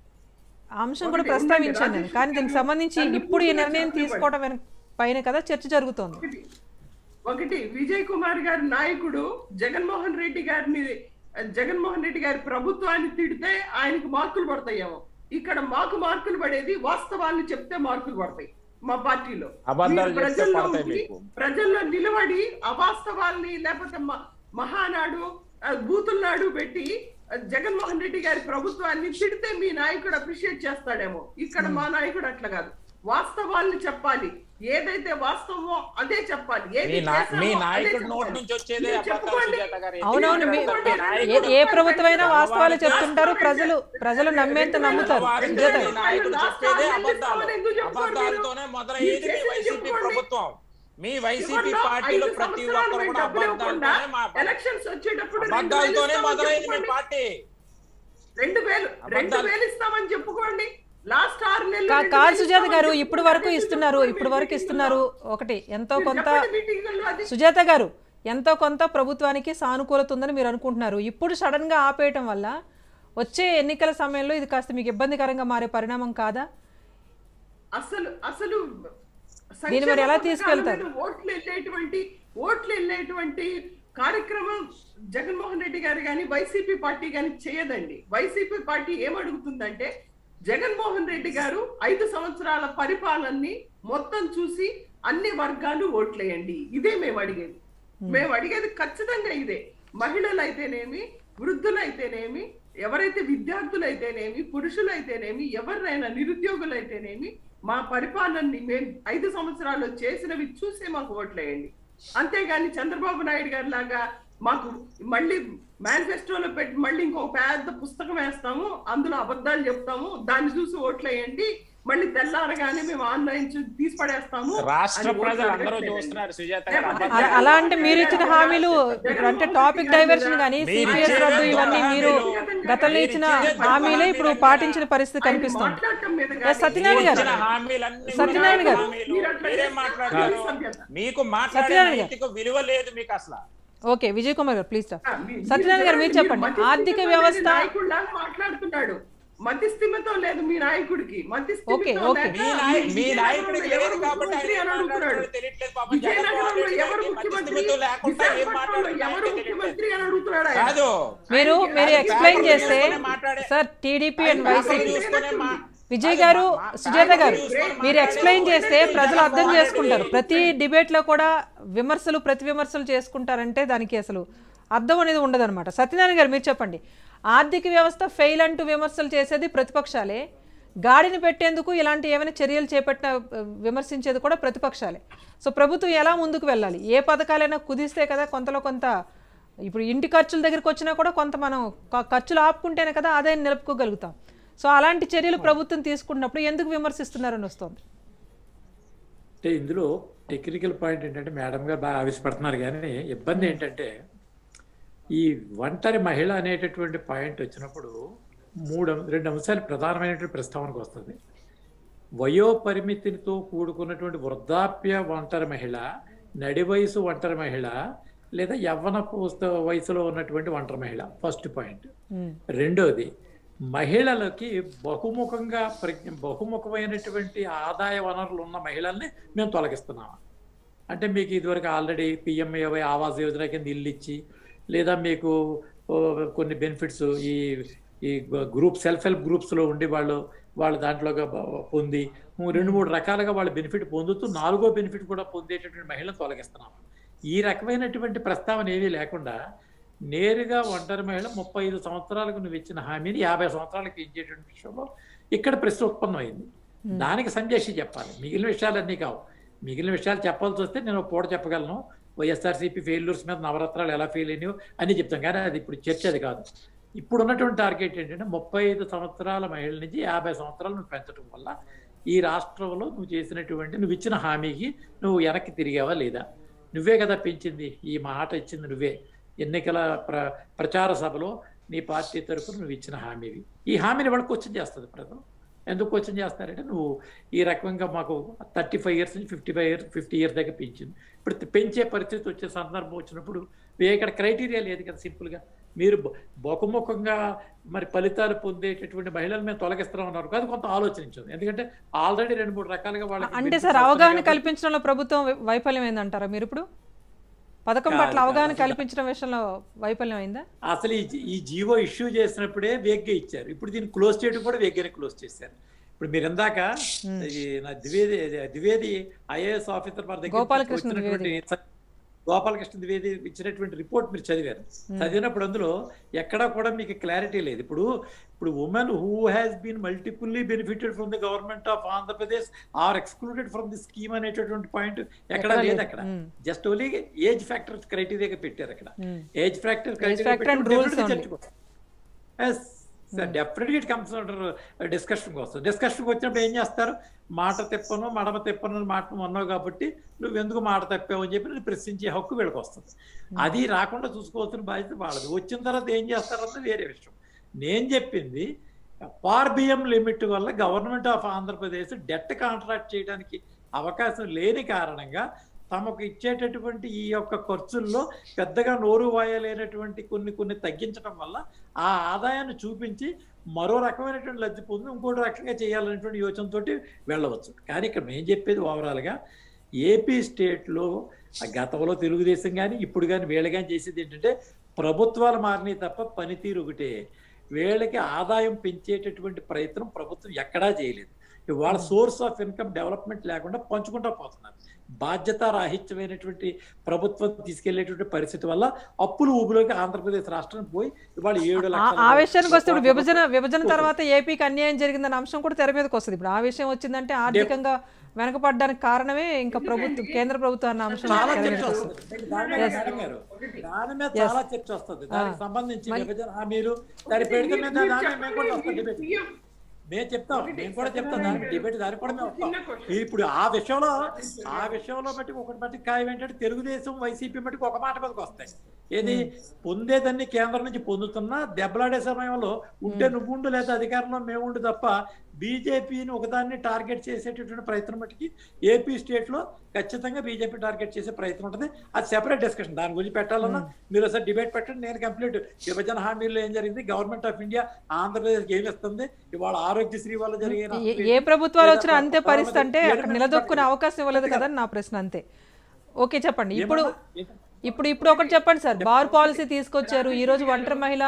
ఆ అంశం కూడా ఒకటి ప్రస్తావించాను ఉండండి, నేను కానీ దీనికి రాజేష్ సంబంధించి నన్ను ఇప్పుడు ఈ పూర్తిగా నిర్ణయం చెప్పనివ్వండి. తీసుకోవడం వెనక- పైన కదా చర్చ జరుగుతోంది ఒకటి ఒకటి విజయ్ కుమార్ గారి నాయకుడు జగన్మోహన్ రెడ్డి గారిని జగన్మోహన్ రెడ్డి గారి ప్రభుత్వాన్ని తిడితే ఆయనకు మార్కులు పడతాయేమో ఇక్కడ మాకు మార్కులు పడేది వాస్తవాన్ని చెప్తే మార్కులు పడతాయి మా పార్టీలో అబద్ధాలు మీరు చెప్తే ప్రజల్లో పడతాయి ఉండి, మీకు. ప్రజల్లో నిలబడి అవాస్తవాల్ని లేకపోతే మ- మహానాడు ఆ, బూతుల నాడు పెట్టి ఆ, జగన్మోహన్ రెడ్డి గారి ప్రభుత్వాన్ని తిడితే మీ నాయకుడు అప్రిషియేట్ చేస్తాడేమో ఇక్కడ మా నాయకుడు అట్లా కాదు వాస్తవాల్ని చెప్పాలి ఏదైతే వాస్తవమో అదే చెప్పాలి ఏది మీ నా- చేశామో మీ అదే నాయకుడి చెప్పాలి. నోటి నుంచి వచ్చేదే మీరు అబద్ధాలు చెప్పుకోండి. సుజాత గారు. అవునవును మీ- మీ ఏ నాయకుడు ఏ ప్రభుత్వమైనా వాస్తవాలు తెల్లవారితే- చెప్తుంటారు ప్రజలు ప్రజలు నమ్మేంత నమ్ముతారు తెల్లవారితే సుజాత మీ గారు. నాయకుడు చెప్పేదే అబద్ధాలు ఎందుకు చెప్పుకోరు మీరు? అబద్ధాలతోనే మొదలయ్యేది మీ మీరు వైసీపీ చెప్పుకోండి. ప్రభుత్వం మీ వైసీపీ చివర్లో పార్టీలో ఐదు ప్రతి సంవత్సరాలు ఒక్కరు మీరు కూడా డబ్బులు ఇవ్వకుండా అబద్ధాలతోనే మా ఎలక్షన్స్ వచ్చేటప్పుడు రెండు వేలు అబద్ధాలతోనే ఇస్తామని మొదలైంది మీ చెప్పుకోండి. పార్టీ రెండు వేలు రెండు అబద్ధాలు. వేలు ఇస్తామని చెప్పుకోండి లాస్ట్ ఆరు నెలలు కా- రెండు కాదు వేలు సుజాత గారు ఇస్తామని ఇప్పుడు వరకు చెప్పుకోండి. ఇస్తున్నారు చెప్పండి ఇప్పుడు వరకు మీటింగుల్లో. ఇస్తున్నారు ఒకటి ఎంతో మీరు కొంత చెప్పండి మీటింగుల్లో అది. సుజాత గారు ఎంతో కొంత ప్రభుత్వానికి సానుకూలత ఉందని మీరు అనుకుంటున్నారు ఇప్పుడు సడన్ గా ఆపేయటం వల్ల వచ్చే ఎన్నికల సమయంలో ఇది కాస్త మీకు ఇబ్బందికరంగా మారే పరిణామం కాదా అసలు అసలు దీన్ని మరి ఎలా సంక్షేమ తీసుకెళ్తారు? పథకాల మీద ఓట్లు వెళ్ళేటువంటి ఓట్లు వెళ్ళేటువంటి కార్యక్రమం జగన్మోహన్ రెడ్డి గారు కానీ వైసీపీ పార్టీ కానీ చేయదండి వైసీపీ పార్టీ ఏమడుగుతుందంటే జగన్మోహన్ రెడ్డి గారు ఐదు సంవత్సరాల పరిపాలనని మొత్తం చూసి అన్ని వర్గాలు ఓట్లేయండి ఇదే మేము అడిగేది మేము అడిగేది ఖచ్చితంగా ఇదే మహిళలు అయితేనేమి వృద్ధులైతేనేమి ఎవరైతే విద్యార్థులైతేనేమి పురుషులైతేనేమి ఎవరినైనా నిరుద్యోగులైతేనేమి మా పరిపాలనని మేము ఐదు సంవత్సరాలు చేసినవి చూసే మాకు ఓట్లేయండి అంతేగాని చంద్రబాబు నాయుడు గారి లాగా మాకు మళ్ళీ మేనిఫెస్టోలో పెట్టి మళ్ళీ ఇంకో పెద్ద పుస్తకం వేస్తాము అందులో అబద్ధాలు చెప్తాము దాన్ని చూసి ఓట్లేయండి మళ్ళీ తెల్లారగానే మేము ఆన్లైన్ తీసి పడేస్తాము రాష్ట్ర అని ఓట్లు ప్రజలు అందరూ అడగట్లేదండి. చూస్తున్నారు సుజాత గారు లేకపోతే అలా అలా అంటే మీరు ఇచ్చిన హామీలు ఇప్పుడు అంటే టాపిక్ డైవర్షన్ కానీ మీరు సిపిఎస్ ఇచ్చే రద్దు ఇవన్నీ మీరు హామీలు- గతంలో ఇచ్చిన మీరు ఇచ్చే హామీలే ఇప్పుడు హామీలు పాటించిన పరిస్థితి ఆయన కనిపిస్తుంది మాట్లాడటం మీద ఏ కానీ సత్యనారాయణ గారు ఇచ్చిన హామీలన్నీ సత్యనారాయణ గారు. హామీలు. మీరు అట్లా మీరేం చేస్తే మాట్లాడారు అది సభ్యత. మీకు మాట్లాడే సత్యనారాయణ గారు. నైతిక విలువ లేదు మీకు అసలు ఓకే విజయ్ కుమార్ గారు ప్లీజ్ ఆ, మీ- సత్యనారాయణ గారు మీరు చెప్పండి మధ్యస్థిమితం ఆర్థిక లేని వ్యవస్థ నాయకుడిలాగా మాట్లాడుతున్నాడు మధ్యస్థిమితం లేదు మీ నాయకుడికి మధ్యస్థిమితం ఓకే, లేక ఓకే. మీ నాయ- మీ విజయనగరంలో నాయకుడికి లేదు ఎవరు కాబట్టి ఆయన ముఖ్యమంత్రి ఏం అని అడుగుతున్నాడు మాట్లాడాడో తెలియట్లేదు పాపం జగన్మోహన్ విజయనగరంలో రెడ్డి ఎవరు గారికి ముఖ్యమంత్రి మధ్యస్థిమితం లేకుండా ఏం విశాఖపట్నంలో మాట్లాడాడో ఎవరు తెలియట్లేదు. ముఖ్యమంత్రి అని అడుగుతున్నాడు ఆయన. కాదు మీరు ఆయనకి- మీరు ఆయనకి ఎక్స్ప్లెయిన్ పేపర్ చేస్తే చూసుకునే మాట్లాడే- sir TDP and paper YCP చూసుకునే మా- విజయ్ కాదు, గారు మా- సుజాత పేపర్ గారు చూసుకునే మీరు మాట్లాడే ఎక్స్ప్లెయిన్ చేస్తే జగన్మోహన్ ప్రజలు అర్థం రెడ్డి చేసుకుంటారు గారు ప్రతి డిబేట్ లో కూడా విమర్శలు ప్రతి విమర్శలు చేసుకుంటారంటే దానికి అసలు అర్థం అనేది ఉండదన్నమాట సత్యనారాయణ గారు మీరు చెప్పండి ఆర్థిక వ్యవస్థ ఫెయిల్ అంటూ విమర్శలు చేసేది ప్రతిపక్షాలే గాడిని పెట్టేందుకు ఇలాంటి ఏమైనా చర్యలు చేపట్టిన ఆ, విమర్శించేది కూడా ప్రతిపక్షాలే సో ప్రభుత్వం ఎలా ముందుకు వెళ్ళాలి ఏ పథకాలైనా కుదిస్తే కదా కొంతలో కొంత ఇప్పుడు ఇంటి ఖర్చుల దగ్గరికి వచ్చినా కూడా కొంత మనం క- ఖర్చులు ఆపుకుంటేనే కదా ఆదాయం నిలుపుకోగలుగుతాం సో అలాంటి చర్యలు ప్రభుత్వం తీసుకున్నప్పుడు ఎందుకు విమర్శిస్తున్నారని వస్తుంది అంటే ఇందులో టెక్నికల్ పాయింట్ ఏంటంటే మేడం గారు బాగా ఆవిష్పడుతున్నారు కానీ ఇబ్బంది ఏంటంటే ఈ ఒంటరి మహిళ అనేటటువంటి పాయింట్ వచ్చినప్పుడు మూడు అం- రెండు అంశాలు ప్రధానమైనటువంటి ప్రస్తావనకు వస్తుంది వయో పరిమితితో కూడుకున్నటువంటి వృద్ధాప్య ఒంటరి మహిళ నడి వయసు ఒంటరి మహిళ లేదా యవ్వన పూస్త వయసులో ఉన్నటువంటి ఒంటరి మహిళ ఫస్ట్ పాయింట్ రెండోది మహిళలకి బహుముఖంగా ప్రజ్ఞ బహుముఖమైనటువంటి ఆదాయ వనరులు ఉన్న మహిళల్ని మేము తొలగిస్తున్నాము అంటే మీకు ఇదివరకు ఆల్రెడీ పిఎంఏవై ఆవాస్ యోజన కింద ఇల్లు ఇచ్చి లేదా మీకు ఓ, కొన్ని బెనిఫిట్స్ ఈ ఈ గ్రూప్ సెల్ఫ్ హెల్ప్ గ్రూప్స్లో ఉండి వాళ్ళు వాళ్ళు దాంట్లోగా బ- పొంది రెండు మూడు రకాలుగా వాళ్ళు బెనిఫిట్ పొందుతూ నాలుగో బెనిఫిట్ కూడా పొందేటటువంటి మహిళను తొలగిస్తున్నాము ఈ రకమైనటువంటి ప్రస్తావన ఏమీ లేకుండా నేరుగా ఒంటరి మహిళ ముప్పై ఐదు సంవత్సరాలకు నువ్వు ఇచ్చిన హామీని యాభై సంవత్సరాలకు ఇచ్చేటువంటి విషయంలో ఇక్కడ ప్రశ్న ఉత్పన్నమైంది దానికి సంజేషి చెప్పాలి మిగిలిన విషయాలన్నీ కావు మిగిలిన విషయాలు చెప్పాల్సి వస్తే నేను ఒక పూట చెప్పగలను వైఎస్ఆర్సీపీ ఫెయిల్యూర్స్ మీద నవరత్నాలు ఎలా ఫెయిల్ అయినాయో అని చెప్తాం కానీ అది ఇప్పుడు చర్చ అది కాదు ఇప్పుడు ఉన్నటువంటి టార్గెట్ ఏంటంటే ముప్పై ఐదు సంవత్సరాల మహిళ నుంచి యాభై సంవత్సరాలు నువ్వు పెంచడం వల్ల ఈ రాష్ట్రంలో నువ్వు చేసినటువంటి నువ్వు ఇచ్చిన హామీకి నువ్వు వెనక్కి తిరిగావా లేదా నువ్వే కదా పెంచింది ఈ మాట ఇచ్చింది నువ్వే ఎన్నికల ప్ర ప్రచార సభలో నీ పార్టీ తరఫున నువ్వు ఇచ్చిన హామీవి ఈ హామీని వాళ్ళు క్వశ్చన్ చేస్తుంది ప్రజలు ఎందుకు క్వశ్చన్ చేస్తారంటే నువ్వు ఈ రకంగా మాకు థర్టీ ఫైవ్ ఇయర్స్ నుంచి fifty five years fifty years దాకా పెంచింది ఇప్పుడు పెంచే పరిస్థితి వచ్చే సందర్భం వచ్చినప్పుడు వే- ఇక్కడ క్రైటీరియా లేదు కదా సింపుల్గా మీరు బ- బొకముఖంగా మరి ఫలితాలు పొందేటటువంటి మహిళలు మేము తొలగిస్తున్నాం అన్నారు కాదు కొంత ఆలోచించండి ఎందుకంటే ఆల్రెడీ రెండు మూడు రకాలుగా వాళ్ళకి అంటే benefits సార్ వస్తున్నాయి అవగాహన కాబట్టి- కల్పించడంలో ప్రభుత్వం వై- వైఫల్యం అయిందంటారా మీరు ఇప్పుడు పథకం కాదు, పట్ల కాదు, అవగాహన అసలు- కల్పించడం విషయంలో వైఫల్యం అయిందా అసలు ఈ ఈ జీవో ఇష్యూ చేసినప్పుడే వేగ్గా ఇచ్చారు ఇప్పుడు దీన్ని క్లోజ్ చేయడం కూడా వేగ్గానే క్లోజ్ చేశారు ఇప్పుడు మీరు ఇందాక ఈ నా ద్వివేది ద్వివేది ఐఏఎస్ ఆఫీసర్ మన దగ్గర గోపాలకృష్ణ వచ్చినటువంటి గోపాలకృష్ణ ద్వివేది ఇచ్చినటువంటి రిపోర్ట్ మీరు చదివారు చదివినప్పుడు అందులో ఎక్కడా కూడా మీకు క్లారిటీ లేదు ఇప్పుడు ఇప్పుడు women who has been multiply benefited from the government of Andhra Pradesh are excluded from the scheme అనేటటువంటి పాయింట్ ఎక్కడా ఎక్కడా లేదు లేదు. అక్కడ hmm. Just only age factor క్రైటీరియాగా పెట్టారు అక్కడ hmm. Age factor factor and rules only. Yes sir డెఫినెట్గా ఇట్ కమ్స్ అండర్ డిస్కషన్కి వస్తుంది డిస్కషన్కి వచ్చినప్పుడు ఏం చేస్తారు మాట తెప్పను మడమ తెప్పను అని మాట అన్నావు కాబట్టి నువ్వు ఎందుకు మాట తప్పావు అని చెప్పి నేను ప్రశ్నించే హక్కు వీళ్ళకి వస్తుంది అది రాకుండా చూసుకోవాల్సిన బాధ్యత వాళ్ళది వచ్చిన తర్వాత ఏం చేస్తారన్నది వేరే విషయం నేను చెప్పింది బిఎం లిమిట్ వల్ల government of Andhra Pradesh debt contract చేయడానికి అవకాశం లేని కారణంగా తమకు ఇచ్చేటటువంటి ఈ యొక్క ఖర్చుల్లో పెద్దగా నోరు వాయలేనటువంటి కొన్ని కొన్ని తగ్గించడం వల్ల ఆ ఆదాయాన్ని చూపించి మరో రకమైనటువంటి లబ్ధి పొంది ఇంకోటి రకంగా చేయాలనేటువంటి యోచనతోటి వెళ్ళవచ్చు కానీ ఇక్కడ మేము చెప్పేది ఓవరాల్గా ఏపీ స్టేట్లో ఆ గతంలో తెలుగుదేశం కానీ ఇప్పుడు కానీ వీళ్ళు కానీ చేసేది ఏంటంటే ప్రభుత్వాలు మారినాయి తప్ప పనితీరు ఒకటే వీళ్ళకి ఆదాయం పెంచేటటువంటి ప్రయత్నం ప్రభుత్వం ఎక్కడా చేయలేదు వాళ్ళ సోర్స్ ఆఫ్ ఇన్కమ్ డెవలప్మెంట్ లేకుండా పంచుకుంటూ పోతున్నారు బాధ్యత రాహిత్యమైనటువంటి ప్రభుత్వం తీసుకెళ్లేటువంటి పరిస్థితి వల్ల అప్పులు ఊబులోకి ఆంధ్రప్రదేశ్ రాష్ట్రం పోయి ఇవాళ ఏడు ఆ- లక్షల ఆ విషయానికి వస్తే ఇప్పుడు విభజన విభజన తర్వాత ఏపీకి అన్యాయం జరిగిందన్న అంశం కూడా తెర మీదకి వస్తుంది ఇప్పుడు ఆ విషయం వచ్చిందంటే ఆర్థికంగా వెనకపడడానికి కారణమే ఇంకా ప్రభుత్వం కేంద్ర ప్రభుత్వం అన్న అంశం చాలా తెర చర్చ మీదకి వస్తుంది వస్తుంది దాని మీద మేడం గారు, దాని మీద చాలా చర్చ వస్తుంది దానికి సంబంధించి విభజన హామీలు దాని పెడితే మేము దాని దాని మేము కూడా వస్తాం డిబేట్ మేము చెప్తాం మేము కూడా చెప్తాం దానికి డిబేట్ దానికి కూడా మేము వస్తాం ఇప్పుడు ఆ విషయంలో ఆ విషయంలో బట్టి ఒకటి బట్టి ఖాయం ఏంటంటే తెలుగుదేశం వైసీపీ బట్టి ఒక మాట మీదకి వస్తాయి ఏది పొందేదాన్ని కేంద్రం నుంచి పొందుతున్నా దెబ్బలాడే సమయంలో ఉంటే నువ్వు ఉండు లేదా అధికారంలో మేము ఉండు తప్ప బీజేపీని ఒకదాన్ని టార్గెట్ చేసేటటువంటి ప్రయత్నం మట్టుకి ఏపీ స్టేట్ లో ఖచ్చితంగా బీజేపీ టార్గెట్ చేసే ప్రయత్నం ఉంటుంది అది సెపరేట్ డిస్కషన్ దాని గురించి పెట్టాలన్నా మీరు ఒకసారి డిబేట్ పెట్టండి నేను కంప్లీట్ విభజన హామీల్లో ఏం జరిగింది గవర్నమెంట్ ఆఫ్ ఇండియా ఆంధ్రప్రదేశ్ ఏమి ఇస్తుంది ఇవాళ ఆరోగ్యశ్రీ వల్ల జరిగిన ఏ- ఏ ప్రభుత్వాలు వచ్చినా అంతే పరిస్థితి అంటే అక్కడ నిలదొక్కునే అవకాశం ఇవ్వలేదు కదా నా ప్రశ్న అంతే ఓకే చెప్పండి ఇప్పుడు ఇప్పుడు ఇప్పుడు ఒకటి చెప్పండి సార్ బార్ పాలసీ తీసుకొచ్చారు ఈ రోజు ఒంటరి మహిళ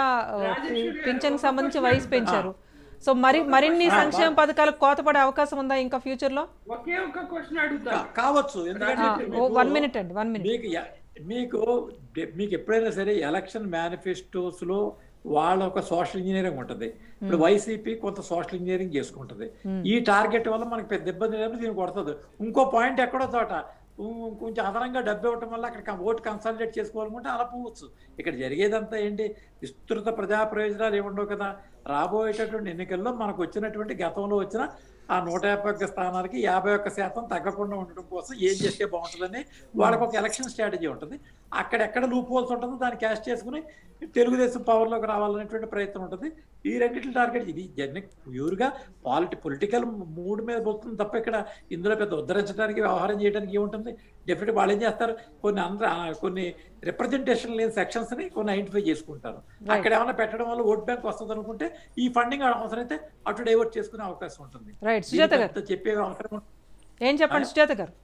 పింఛన్ సంబంధించి వయసు పెంచారు సో మరి మరిన్ని సంక్షేమ పథకాలకు కోతపడే అవకాశం ఉందా ఇంకా ఫ్యూచర్ లో ఒకే ఒక్క క్వశ్చన్ అడుగుతా కా- కావచ్చు ఎందుకంటే మీకు- వన్ మినిట్ అండి వన్ మినిట్ మీకు ఎ- మీకు డె- మీకు ఎప్పుడైనా సరే ఎలక్షన్ మేనిఫెస్టోస్ లో వాళ్ళ ఒక సోషల్ ఇంజనీరింగ్ ఉంటుంది ఇప్పుడు వైసీపీ కొంత సోషల్ ఇంజనీరింగ్ చేసుకుంటది ఈ టార్గెట్ వల్ల మనకి పెద్ద ఇబ్బంది లేదు దీన్ని కొడుతుంది ఇంకో పాయింట్ ఎక్కడో చోట ఉం, కొంచెం అదనంగా డబ్బు ఇవ్వటం వల్ల అక్కడ క- ఓటు కన్సల్టేట్ చేసుకోవాలనుకుంటే అలా పోవచ్చు ఇక్కడ జరిగేదంతా ఏంటి విస్తృత ప్రజా ప్రయోజనాలు ఏముండవు కదా రాబోయేటటువంటి ఎన్నికల్లో మనకు వచ్చినటువంటి గతంలో వచ్చిన ఆ నూట యాభై ఒక్క స్థానాలకి యాభై ఒక్క శాతం తగ్గకుండా ఉండడం కోసం ఏం చేస్తే బాగుంటుందని వాళ్ళకి ఒక ఎలక్షన్ స్ట్రాటజీ ఉంటుంది అక్కడ ఎక్కడ లూప్ హోల్స్ ఉంటుందో దాన్ని క్యాష్ చేసుకుని తెలుగుదేశం పవర్లోకి రావాలనేటువంటి ప్రయత్నం ఉంటుంది ఈ రెండింటి టార్గెట్ ఇది జన్ ప్యూర్గా పాలిటి పొలిటికల్ మూడ్ మీద పోతుంది తప్ప ఇక్కడ ఇందులో పెద్ద ఉద్ధరించడానికి వ్యవహారం చేయడానికి ఏముంటుంది డెఫినెట్ వాళ్ళు ఏం చేస్తారు కొన్ని అందరూ కొన్ని రిప్రజెంటేషన్ లేని సెక్షన్స్ ని కొన్ని ఐడెంటిఫై చేసుకుంటారు అక్కడ ఏమైనా పెట్టడం వల్ల ఓట్ బ్యాంక్ వస్తుంది అనుకుంటే ఈ ఫండింగ్ అవసరమైతే అటు డైవర్ట్ చేసుకునే అవకాశం ఉంటుంది రైట్ సుజాత గారు దీనికి అంత చెప్పే అవసరం ఉంటుంది. ఏం చెప్పండి సుజాత గారు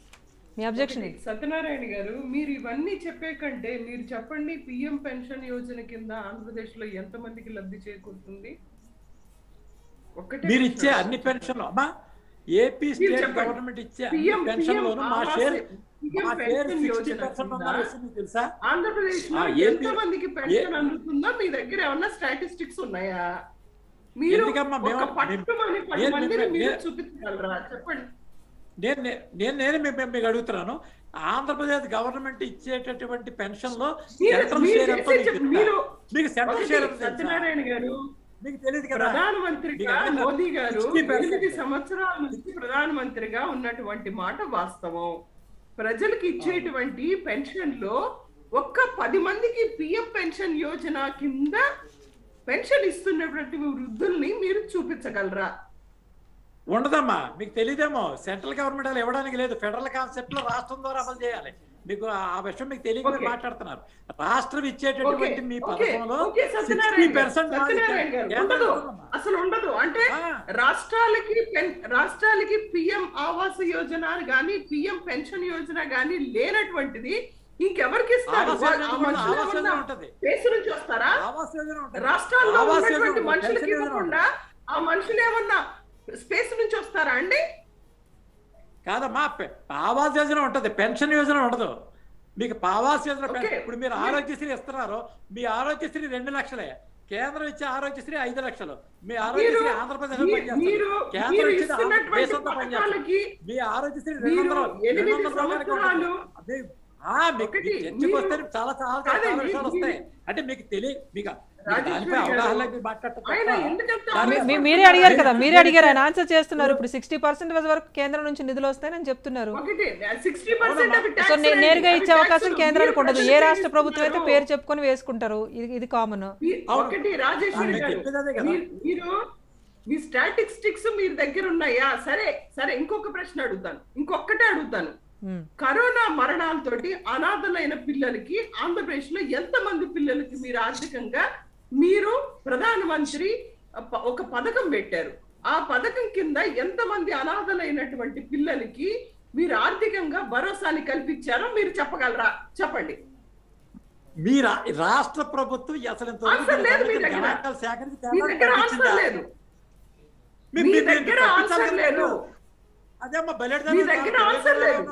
మీ అబ్జెక్షన్ ఏంటి సత్యనారాయణ గారు మీరు ఇవన్నీ చెప్పే కంటే మీరు చెప్పండి పిఎం పెన్షన్ యోజన కింద ఆంధ్రప్రదేశ్ లో ఎంత మందికి లబ్ధి చేకూరుతుంది ఒక్కటే మీరు ఇచ్చే అన్ని పెన్షన్లు అమ్మా ఏపీ మీరు స్టేట్ చెప్పండి. గవర్నమెంట్ ఇచ్చే పిఎం అన్ని పెన్షన్లోనూ మా ఆవాస్ షేర్ పిఎం మా share pension sixty Yojana percent కింద ఉన్న విషయం మీకు తెలుసా ఆంధ్రప్రదేశ్ లో ఆ, ఏపీ- ఎంత మందికి పెన్షన్ అందుతుందో మీ దగ్గర ఏమన్నా స్టాటిస్టిక్స్ ఉన్నాయా మీరు ఎందుకమ్మా మేము- ఒక పట్టుమని పది నేను- మందిని నేను- మీరు నేను- చూపించగలరా చెప్పండి నేను నే- నేను నేను మీ- మీ- మీకు అడుగుతున్నాను ఆంధ్రప్రదేశ్ గవర్నమెంట్ ఇచ్చేటటువంటి పెన్షన్ లో మీరు- సెంట్రల్ మీరు షేర్ ఎంతో చేసే మీకు చెప్ప- తెలుసా? మీరు మీకు సెంట్రల్ ఒకటి, షేర్ ఎంతో తెలుసా? సత్యనారాయణ గారు మీకు తెలియదు కదా ప్రధానమంత్రిగా మీకు అర్థం మోదీ గారు 60% ఎనిమిది సంవత్సరాల నుంచి ప్రధానమంత్రిగా ఉన్నటువంటి మాట వాస్తవం ప్రజలకు ఇచ్చేటువంటి పెన్షన్ లో ఒక్క పది మందికి పిఎం పెన్షన్ యోజన కింద పెన్షన్ ఇస్తున్నటువంటి వృద్ధుల్ని మీరు చూపించగలరా ఉండదమ్మా మీకు తెలియదేమో సెంట్రల్ గవర్నమెంట్ అలా ఇవ్వడానికి లేదు ఫెడరల్ కాన్సెప్ట్ లో రాష్ట్రం ద్వారా అమలు చేయాలి మీకు ఆ ఆ విషయం మీకు తెలియక మీరు Okay. మాట్లాడుతున్నారు రాష్ట్రం ఇచ్చేటటువంటి మీ ఓకే, పథకంలో ఓకే, సిక్స్టీ సత్యనారాయణ గారు, పర్సెంట్ సత్యనారాయణ గారు, ఉండదు అసలు ఉండదు అంటే ఆ. రాష్ట్రాలకి పెన్- రాష్ట్రాలకి పిఎం ఆవాస యోజన గాని పిఎం పెన్షన్ యోజన గాని లేనటువంటిది ఇంకెవరికి ఇస్తారు ఆవాస్ వా- యోజన ఆ కూడా- మనుషులు ఆవాస్ యోజన ఏమన్నా ఉంటది. దేశం నుంచి వస్తారా ఆవాస్ యోజన ఉంటుంది. రాష్ట్రాల్లో ఆవాస్ యోజన ఉన్నటువంటి ఉంటుంది. మనుషులకి పెన్షన్ యోజన ఇవ్వకుండా ఆ మనుషులు ఏమన్నా స్పేస్ నుంచి వస్తారా అండి కాదమ్మా పె- ఆవాస్ యోజన ఉంటది పెన్షన్ యోజన ఉండదు మీకు ఆవాస్ యోజన పెన్- ఓకే. ఇప్పుడు మీరు ఆరోగ్యశ్రీ ఇస్తున్నారు మీ ఆరోగ్యశ్రీ రెండు లక్షలే కేంద్రం ఇచ్చే ఆరోగ్యశ్రీ ఐదు లక్షలు మీ ఆరోగ్యశ్రీ మీరు- ఆంధ్రప్రదేశ్ మీ- పనిచేస్తుంది మీరు కేంద్రం మీరు ఇచ్చేది ఇస్తున్నటువంటి ఆంధ్రప్రదేశ్ పనిచేస్తుంది పథకాలకి మీ ఆరోగ్యశ్రీ మీరు రెండు వందలు ఎనిమిది రెండు వందల రూపాయలకి సంవత్సరాలు ఉంటుంది. అదే, ఆ, మీకు ఒకటి, మీకు చర్చకు మీరు- వస్తే చాలా చాలా చాలా కాదండి, విషయాలు వస్తాయి మీరు- అంటే మీకు తెలియ మీకు మీకు రాజేశ్వరి దానిపై గారు, అవగాహన లేక మీరు మాట్లాడటం ఆయన తప్ప. ఎందుకంత దాని- మీ- మీ- ఆవేశపడుతున్నారు? మీరే అడిగారు కదా మీరే అడిగారు ఆయన ఆన్సర్ చేస్తున్నారు ఇప్పుడు సిక్స్టీ పర్సెంట్ వరకు కేంద్రం నుంచి నిధులు వస్తాయని చెప్తున్నారు ఒకటి సిక్స్టీ పర్సెంట్ అవి సో tax నే- రేట్, నేరుగా అవి ఇచ్చే అవకాశం tax కేంద్రానికి మీరు ఉండదు ఏ ప్రజలకు రాష్ట్ర ప్రభుత్వం అయితే ఇస్తున్నారు. పేరు చెప్పుకొని వేసుకుంటారు ఇది ఇది కామన్ మీ- అవును. ఒకటి రాజేశ్వరి నేను గారు చెప్పేది అదే కదా. మీరు- మీరు మీ స్టాటిస్టిక్స్ మీ దగ్గర ఉన్నాయా సరే సరే ఇంకొక ప్రశ్న అడుగుతాను ఇంకొకటే అడుగుతాను కరోనా మరణాలతోటి అనాథలైన పిల్లలకి ఆంధ్రప్రదేశ్ లో ఎంత మంది పిల్లలకి మీరు ఆర్థికంగా మీరు ప్రధానమంత్రి ప- ఒక పథకం పెట్టారు ఆ పథకం కింద ఎంత మంది అనాథలైనటువంటి పిల్లలకి మీరు ఆర్థికంగా భరోసాని కల్పించారో మీరు చెప్పగలరా చెప్పండి మీ రా- రాష్ట్ర ప్రభుత్వం అసలు ఇంత ఆన్సర్ లేదు మీ దగ్గర. గణాంకాలు సేకరించి మీ కేంద్రానికి దగ్గర పంపించిందా? ఆన్సర్ లేదు మీ- మీ మీ- మీరు దగ్గర పంపించాలి ఆన్సర్ కదా లేదు. అదే అమ్మా బయలుదేరి మీ దగ్గర ఆన్సర్ లేదు.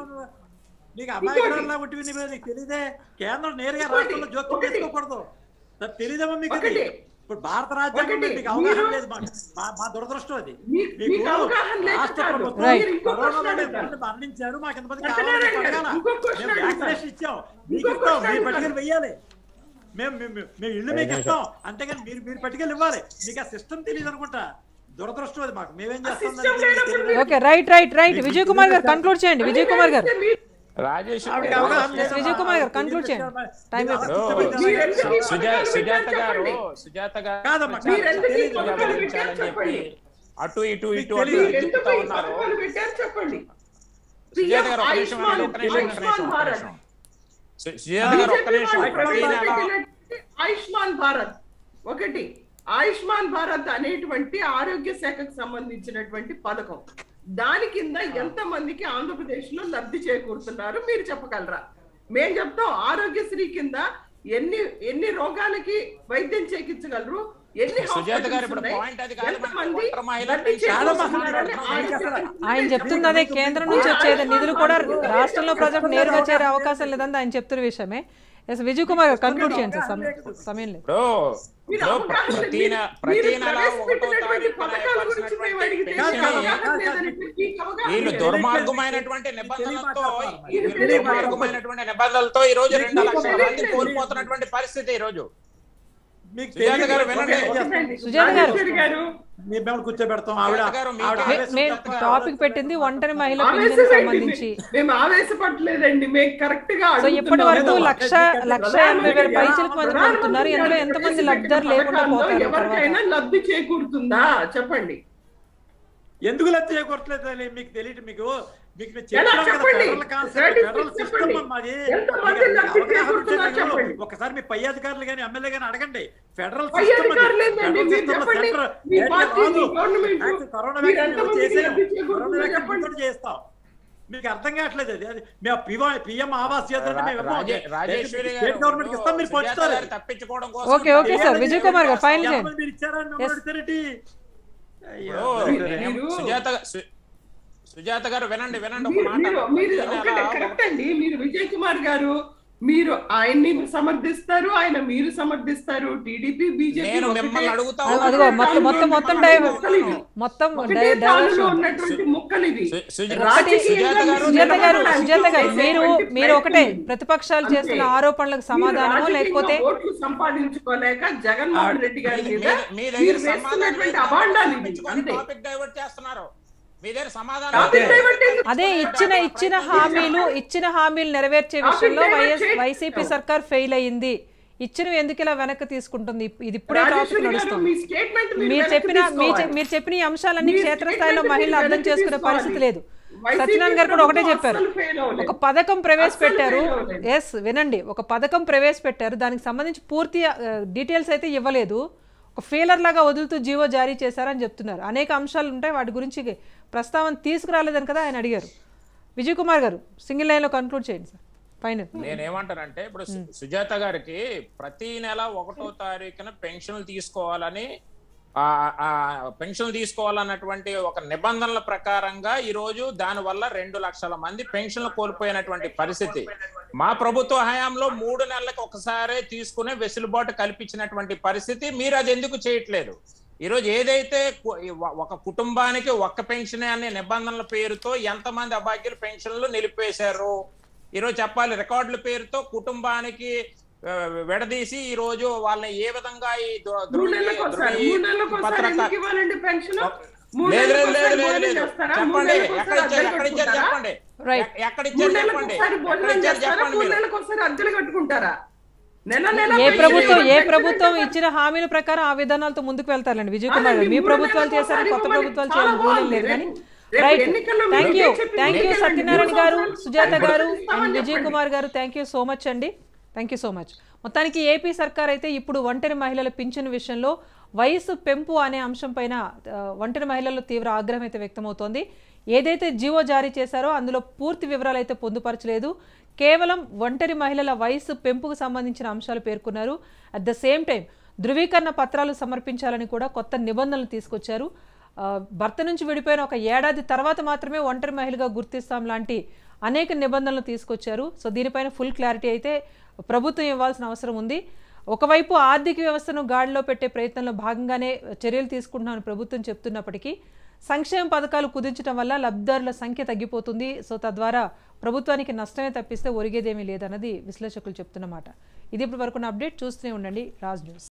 నీకు అమాయకురాల్లా ఉంటివి నువ్వు నీకు తెలియదే కేంద్రం నేరుగా ఒకటి, రాష్ట్రంలో జోక్యం ఒకటి. చేసుకోకూడదు నాకు తెలియదేమో మీకు అది. ఒకటి. ఇప్పుడు భారత రాజ్యాంగం ఒకటి. మీకు అవగాహన మీరు- లేదు మా- మా- మా దురదృష్టం అది మీ- మీకు అవగాహన లేక రాష్ట్ర కాదు. ప్రభుత్వం Right. మీరు ఇంకో కరోనాలో క్వశ్చన్ ఎంతమంది అడుగుతాను. మరణించారు మాకు ఎంతమంది సత్యనారాయణ కావాలని గారు, అడగాల. ఇంకో క్వశ్చన్ మేము అడుగుతాను. వ్యాక్సినేషన్ ఇచ్చాం మీకు ఇంకో ఇస్తాం క్వశ్చన్ మీ అడుగుతాను. పట్టుకెళ్ళి వెయ్యాలి మేము మేము మేము- మేము ఇల్లు మీకు ఇస్తాం అంతేగాని మీరు మీరు పట్టుకెళ్ళి ఇవ్వాలి మీకు ఆ సిస్టమ్ తెలియదు అనుకుంటా దురదృష్టం అది మాకు మేమేం చేస్తాం system దానికి మీకు లేనప్పుడు తెలియదు. Okay right right right Vijay Kumar గారు కన్క్లూడ్ చేయండి విజయ్ కుమార్ గారు మీరు- రాజేష్ ఆవిడకి అవగాహన లేదు. విజయ్ కుమార్ గారు, conclude చేయండి. Time మీరు అయిపోయింది. అలా ఇప్పుడు మీరు ఎందుకు ఈ సుజా పథకాలు సుజాత పెట్టారు గారు చెప్పండి. సుజాత గారు కాదమ్మా, మీరు ఎందుకు ఈ తెలియదు. పథకాలు పెట్టారు వివరించాలని చెప్పి చెప్పండి అటు ఇటు ఇటు మీకు అటు తెలియదు. మీరు ఇటు ఎందుకు తిప్పుతా ఈ ఉన్నారు పథకాలు పెట్టారు చెప్పండి సుజాత పిఎం గారు ఒక్క నిమిషం ఆయుష్మాన్ అండి, ఒక్క నిమిషం, ఒక్క నిమిషం, ఒక్క భారత్ నిమిషం. సు- సుజాత గారు ఒక్క నిమిషం బీజేపీ ప్రతి వాళ్ళు నెల ప్రవేశపెట్టినటువంటి ఆయుష్మాన్ భారత్ ఒకటి ఆయుష్మాన్ భారత్ అనేటువంటి ఆరోగ్య శాఖకు సంబంధించినటువంటి పథకం దాని కింద ఎంత మందికి ఆంధ్రప్రదేశ్ లో లబ్ధి చేకూరుతున్నారు మీరు చెప్పగలరా మేం చెప్తాం ఆరోగ్యశ్రీ కింద ఎన్ని ఎన్ని రోగాలకి వైద్యం చేయించగలరు ఎన్ని సుజాత గారు hospitals ఇప్పుడు ఉన్నాయి? point అది కాదు, ఎంతమంది మనకి ఒంటరి మహిళలు లబ్ధి చేకూరుతున్నారని చాలా ఆరోగ్య మంది మంత్రి ఆయన చెప్తుంది అదే కేంద్రం నుంచి వచ్చేది నిధులు కూడా రాష్ట్రంలో ప్రజలకు నేరుగా చేరే అవకాశం లేదని ఆయన చెప్తున్న విషయమే ఎస్ విజయ్ కుమార్ గారు కన్క్లూడ్ చేయండి సార్ సమయం సమయం లేదు ఇప్పుడు మీరు ఇప్పుడు అవగాహన ప్రతి లేదు. నె- మీరు ప్రతి నెల ఒకటో ప్రవేశపెట్టినటువంటి తారీఖున పథకాల గురించి మేము అడిగితే ఇవ్వాల్సినటువంటి మీకు పెన్షన్ అవగాహన లేదని మీకు అవగాహన వీళ్ళు లేదు. దుర్మార్గమైనటువంటి నిబంధనలతో ఇది వీళ్ళు తెలియదు. దుర్మార్గమైనటువంటి నిబంధనలతో ఈ రోజు రెండు మీకు లక్షల మంది తెలియదు. కోల్పోతున్నటువంటి పరిస్థితి ఈ రోజు మీకు సుజాత తెలియదు. గారు వినండి. ఓకే, చేస్తాం. చెప్పండి. సుజాత గారు. రాజేశ్వరి గారు మీ మేము కూర్చోబెడతాం ఆవిడ సుజాత గారు, మీకే- ఆవిడ మే- ఆవేశం మే తప్ప టాపిక్ పెట్టింది ఒంటరి మహిళ పింఛన్ ఆవేశపడి సంబంధించి మేము ఆవేశపడలేదండి మేము కరెక్ట్ గా సో ఇప్పటి వరకు అడుగుతున్నాము. లక్ష లక్ష ఎనభై వేల పైచలకు మంది పొందుతున్నారు ఎందులో ఎంతమంది లబ్ధిదారు లేకుండా పథకాల్లో పోతారు తర్వాత ఎవరికైనా లబ్ధి చేకూరుతుందా చెప్పండి ఎందుకు లబ్ధి చేకూరట్లేదు అది మీకు తెలియదు మీకు మీకు నేను ఎలా చెప్పాను కదా చెప్పండి? ఫెడరల్ కాన్సెప్ట్ Statistics ఫెడరల్ చెప్పండి. సిస్టమ్ మాది ఎంతమంది మీకు లబ్ధి అవగాహన చేకూరుతుందో ఉంటే మీరు చెప్పండి. ఒకసారి మీ పై అధికారులు కానీ ఎమ్మెల్యే కానీ అడగండి ఫెడరల్ పై సిస్టమ్ అది. అధికారులు ఏంటండి? ఫెడరల్ మీరు సిస్టమ్ చెప్పండి. సెంటర్ మీ ఏంటి పార్టీ, కాదు. మీ గవర్నమెంట్ వ్యాక్సిన్, కరోనా మీరు వ్యాక్సిన్ ఎంతమందికి చేసాం. లబ్ధి చేకూరుతుందో కరోనా వ్యాక్సిన్ చెప్పండి. ఇంకోటి చేస్తాం మీకు అర్థం కావట్లేదు అది అది మేము పిఎం పిఎం ఆవాస్ యోజన రా- మేము ఇవ్వం. రాజే- రాజేశ్వరి స్టేట్ గవర్నమెంట్ ఇస్తాం మీరు సుజాత పంచుతారు గారు తప్పించుకోవడం కోసం okay, okay sir. Vijay Kumar గారు, ఫైనల్ చేయండి. ఎంతమంది మీరు ఇచ్చారని Yes. మమ్మల్ని అడుగుతారేంటి? అయ్యో, ఇప్పుడు అడుగుతారే. మీరు- సుజాత సు- సుజాత గారు వినండి వినండి ఒక మీరు మాట మీరు మీరు ప్రతి నెల ఒకటే ఒక- కరెక్ట్ అండి మీరు విజయ్ కుమార్ గారు మీరు ఆయన్ని సమర్థిస్తారు ఆయన మీరు సమర్థిస్తారు టీడీపీ బీజేపీ నేను మిమ్మల్ని అడుగుతా అదిగో, ఉన్నాను. మొత్తం మొత్తం మొత్తం డై- మొత్తం ఒకటే డై- తానులో డైవర్షన్ ఉన్నటువంటి ముక్కలు ఇవి సు- సుజ- రాజకీయంగా సుజాత గారు సుజాత గారు నిలబడడానికి సుజాత గారు మీరు చేసేటువంటి మీరు ఒకటే ప్రయత్నం. ప్రతిపక్షాలు అంతే. చేస్తున్న ఆరోపణలకు సమాధానమో మీరు లేకపోతే రాజకీయంగా ఓట్లు సంపాదించుకోలేక జగన్మోహన్ రెడ్డి గారి మీ- మీద మీ- మీ దగ్గర మీరు సమాధానం వేస్తున్నటువంటి లేదు. అభాండాలు ఇవి తప్పించుకొని అంతే టాపిక్ డైవర్ట్ చేస్తున్నారు మీ దగ్గర సమాధానం టాపిక్ లేదు. డైవర్ట్ ఎందుకు? అదే ఇచ్చిన ఇచ్చిన హామీలు ఇచ్చిన హామీలు నెరవేర్చే విషయంలో వైఎస్ వైసీపీ సర్కార్ ఫెయిల్ అయ్యింది ఇచ్చినవి ఎందుకు ఇలా వెనక్కి తీసుకుంటుంది ఇప్- ఇది ఇప్పుడే టాపిక్ రాజేశ్వరి గారు, నడుస్తుంది మీ స్టేట్మెంట్ మీరు మీరు వెనక్కి చెప్పిన మీ చె- తీసుకోవాలి. మీరు చెప్పిన ఈ అంశాలన్నీ మీ క్షేత్రస్థాయిలో statement మహిళలు మీరు అర్థం వెనక్కి చేసుకునే తీసుకోవాలి. పరిస్థితి లేదు వైసీపీ సత్యనారాయణ గారు కూడా ఒకటే ప్రభుత్వం చెప్పారు అస్సలు fail అవ్వలేదు. ఒక పథకం ప్రవేశపెట్టారు అస్సలు fail అవ్వలేదు. ఎస్ వినండి ఒక పథకం ప్రవేశపెట్టారు దానికి సంబంధించి పూర్తి డీటెయిల్స్ అయితే ఇవ్వలేదు ఒక ఫెయిలర్ లాగా వదులుతూ జీవో జారీ చేశారని చెప్తున్నారు అనేక అంశాలు ఉంటాయి వాటి గురించి ప్రస్తావన తీసుకురాలేదని కదా ఆయన అడిగారు విజయ్ కుమార్ గారు సింగిల్ లైన్లో కన్క్లూడ్ చేయండి సార్ ఫైనల్ నేనేమంటానంటే ఇప్పుడు సు- సుజాత గారికి ప్రతి నెల ఒకటో తారీఖున పెన్షన్లు తీసుకోవాలని ఆ ఆ పెన్షన్లు తీసుకోవాలన్నటువంటి ఒక నిబంధనల ప్రకారంగా ఈ రోజు దాని వల్ల రెండు లక్షల మంది పెన్షన్లు కోల్పోయినటువంటి పరిస్థితి మా ప్రభుత్వ హయాంలో మూడు నెలలకు ఒకసారి తీసుకునే వెసులుబాటు కల్పించినటువంటి పరిస్థితి మీరు అది ఎందుకు చేయట్లేదు ఈ రోజు ఏదైతే కు- ఈ వ- ఒక కుటుంబానికి ఒక్క పెన్షన్ అనే నిబంధనల పేరుతో ఎంతమంది అభాగ్యులు పెన్షన్లు నిలిపేశారు ఈరోజు చెప్పాలి రికార్డుల పేరుతో కుటుంబానికి ఆ, విడదీసి ఈ రోజు వాళ్ళని ఏ విధంగా ఈ దు- మూడు ధృవీ- నెలలకు ఒకసారి ధృవీ మూడు నెలలకు ఒకసారి పత్రక- ఎందుకు ఇవ్వాలండి పెన్షన్ మూడు లేదు లేదు నెలలకు లేదు ఒకసారి లేదు భోజనం లేదు చేస్తారా? మూడు చెప్పండి నెలలకు ఎక్కడ ఒకసారి ఇచ్చారు అద్దెలు ఎక్కడ ఇచ్చారు కట్టుకుంటారా? చెప్పండి Right. ఎ- ఎక్కడ మూడు ఇచ్చారు నెలలకు చెప్పండి ఒకసారి ఎక్కడ భోజనం ఇచ్చారు చేస్తారా చెప్పండి మూడు మీరు నెలలకు ఒకసారి అద్దెలు కట్టుకుంటారా నెల నెల ఏ పెన్షన్ ప్రభుత్వం ఏ పెన్షన్ ప్రభుత్వం అంటే ఇచ్చిన హామీల ప్రకారం ఆ విధానాలతో ముందుకు వెళ్తారండి విజయ్ కుమార్ అదే గారు మీ మూడు ప్రభుత్వాలు నెలలకు చేశారు ఒకసారి కొత్త ఇవ్వమని ప్రభుత్వాలు చాలా చేయాలని రూల్ బాగుంది. లేదు కానీ రేపు రైట్ ఎన్నికల్లో థ్యాంక్ మీరే యూ చెప్పి థ్యాంక్ యూ ఎన్నికలండి. సత్యనారాయణ గారు మూడు సుజాత సంవత్సరాలు గారు ఇస్తామని అండ్ విజయ్ చెప్పండి. కుమార్ గారు థ్యాంక్ యూ సో మచ్ అండి థ్యాంక్ యూ సో మచ్ మొత్తానికి ఏపీ సర్కార్ అయితే ఇప్పుడు ఒంటరి మహిళల పింఛన్ విషయంలో వయసు పెంపు అనే అంశం పైన ఆ, ఒంటరి మహిళల్లో తీవ్ర ఆగ్రహం అయితే వ్యక్తమవుతోంది ఏదైతే జీవో జారీ చేశారో అందులో పూర్తి వివరాలు అయితే పొందుపరచలేదు కేవలం ఒంటరి మహిళల వయసు పెంపుకు సంబంధించిన అంశాలు పేర్కొన్నారు అట్ ద సేమ్ టైం ధృవీకరణ పత్రాలు సమర్పించాలని కూడా కొత్త నిబంధనలు తీసుకొచ్చారు ఆ, భర్త నుంచి విడిపోయిన ఒక ఏడాది తర్వాత మాత్రమే ఒంటరి మహిళగా గుర్తిస్తాం లాంటి అనేక నిబంధనలు తీసుకొచ్చారు సో దీనిపైన ఫుల్ క్లారిటీ అయితే ప్రభుత్వం ఇవ్వాల్సిన అవసరం ఉంది ఒకవైపు ఆర్థిక వ్యవస్థను గాడిలో పెట్టే ప్రయత్నంలో భాగంగానే చర్యలు తీసుకుంటున్నామని ప్రభుత్వం చెప్తున్నప్పటికీ సంక్షేమ పథకాలు కుదించడం వల్ల లబ్ధిదారుల సంఖ్య తగ్గిపోతుంది సో తద్వారా ప్రభుత్వానికి నష్టమే తప్పిస్తే ఒరిగేదేమీ లేదన్నది విశ్లేషకులు చెప్తున్నమాట ఇది ఇప్పటి వరకు అప్డేట్ చూస్తూనే ఉండండి రాజ్ న్యూస్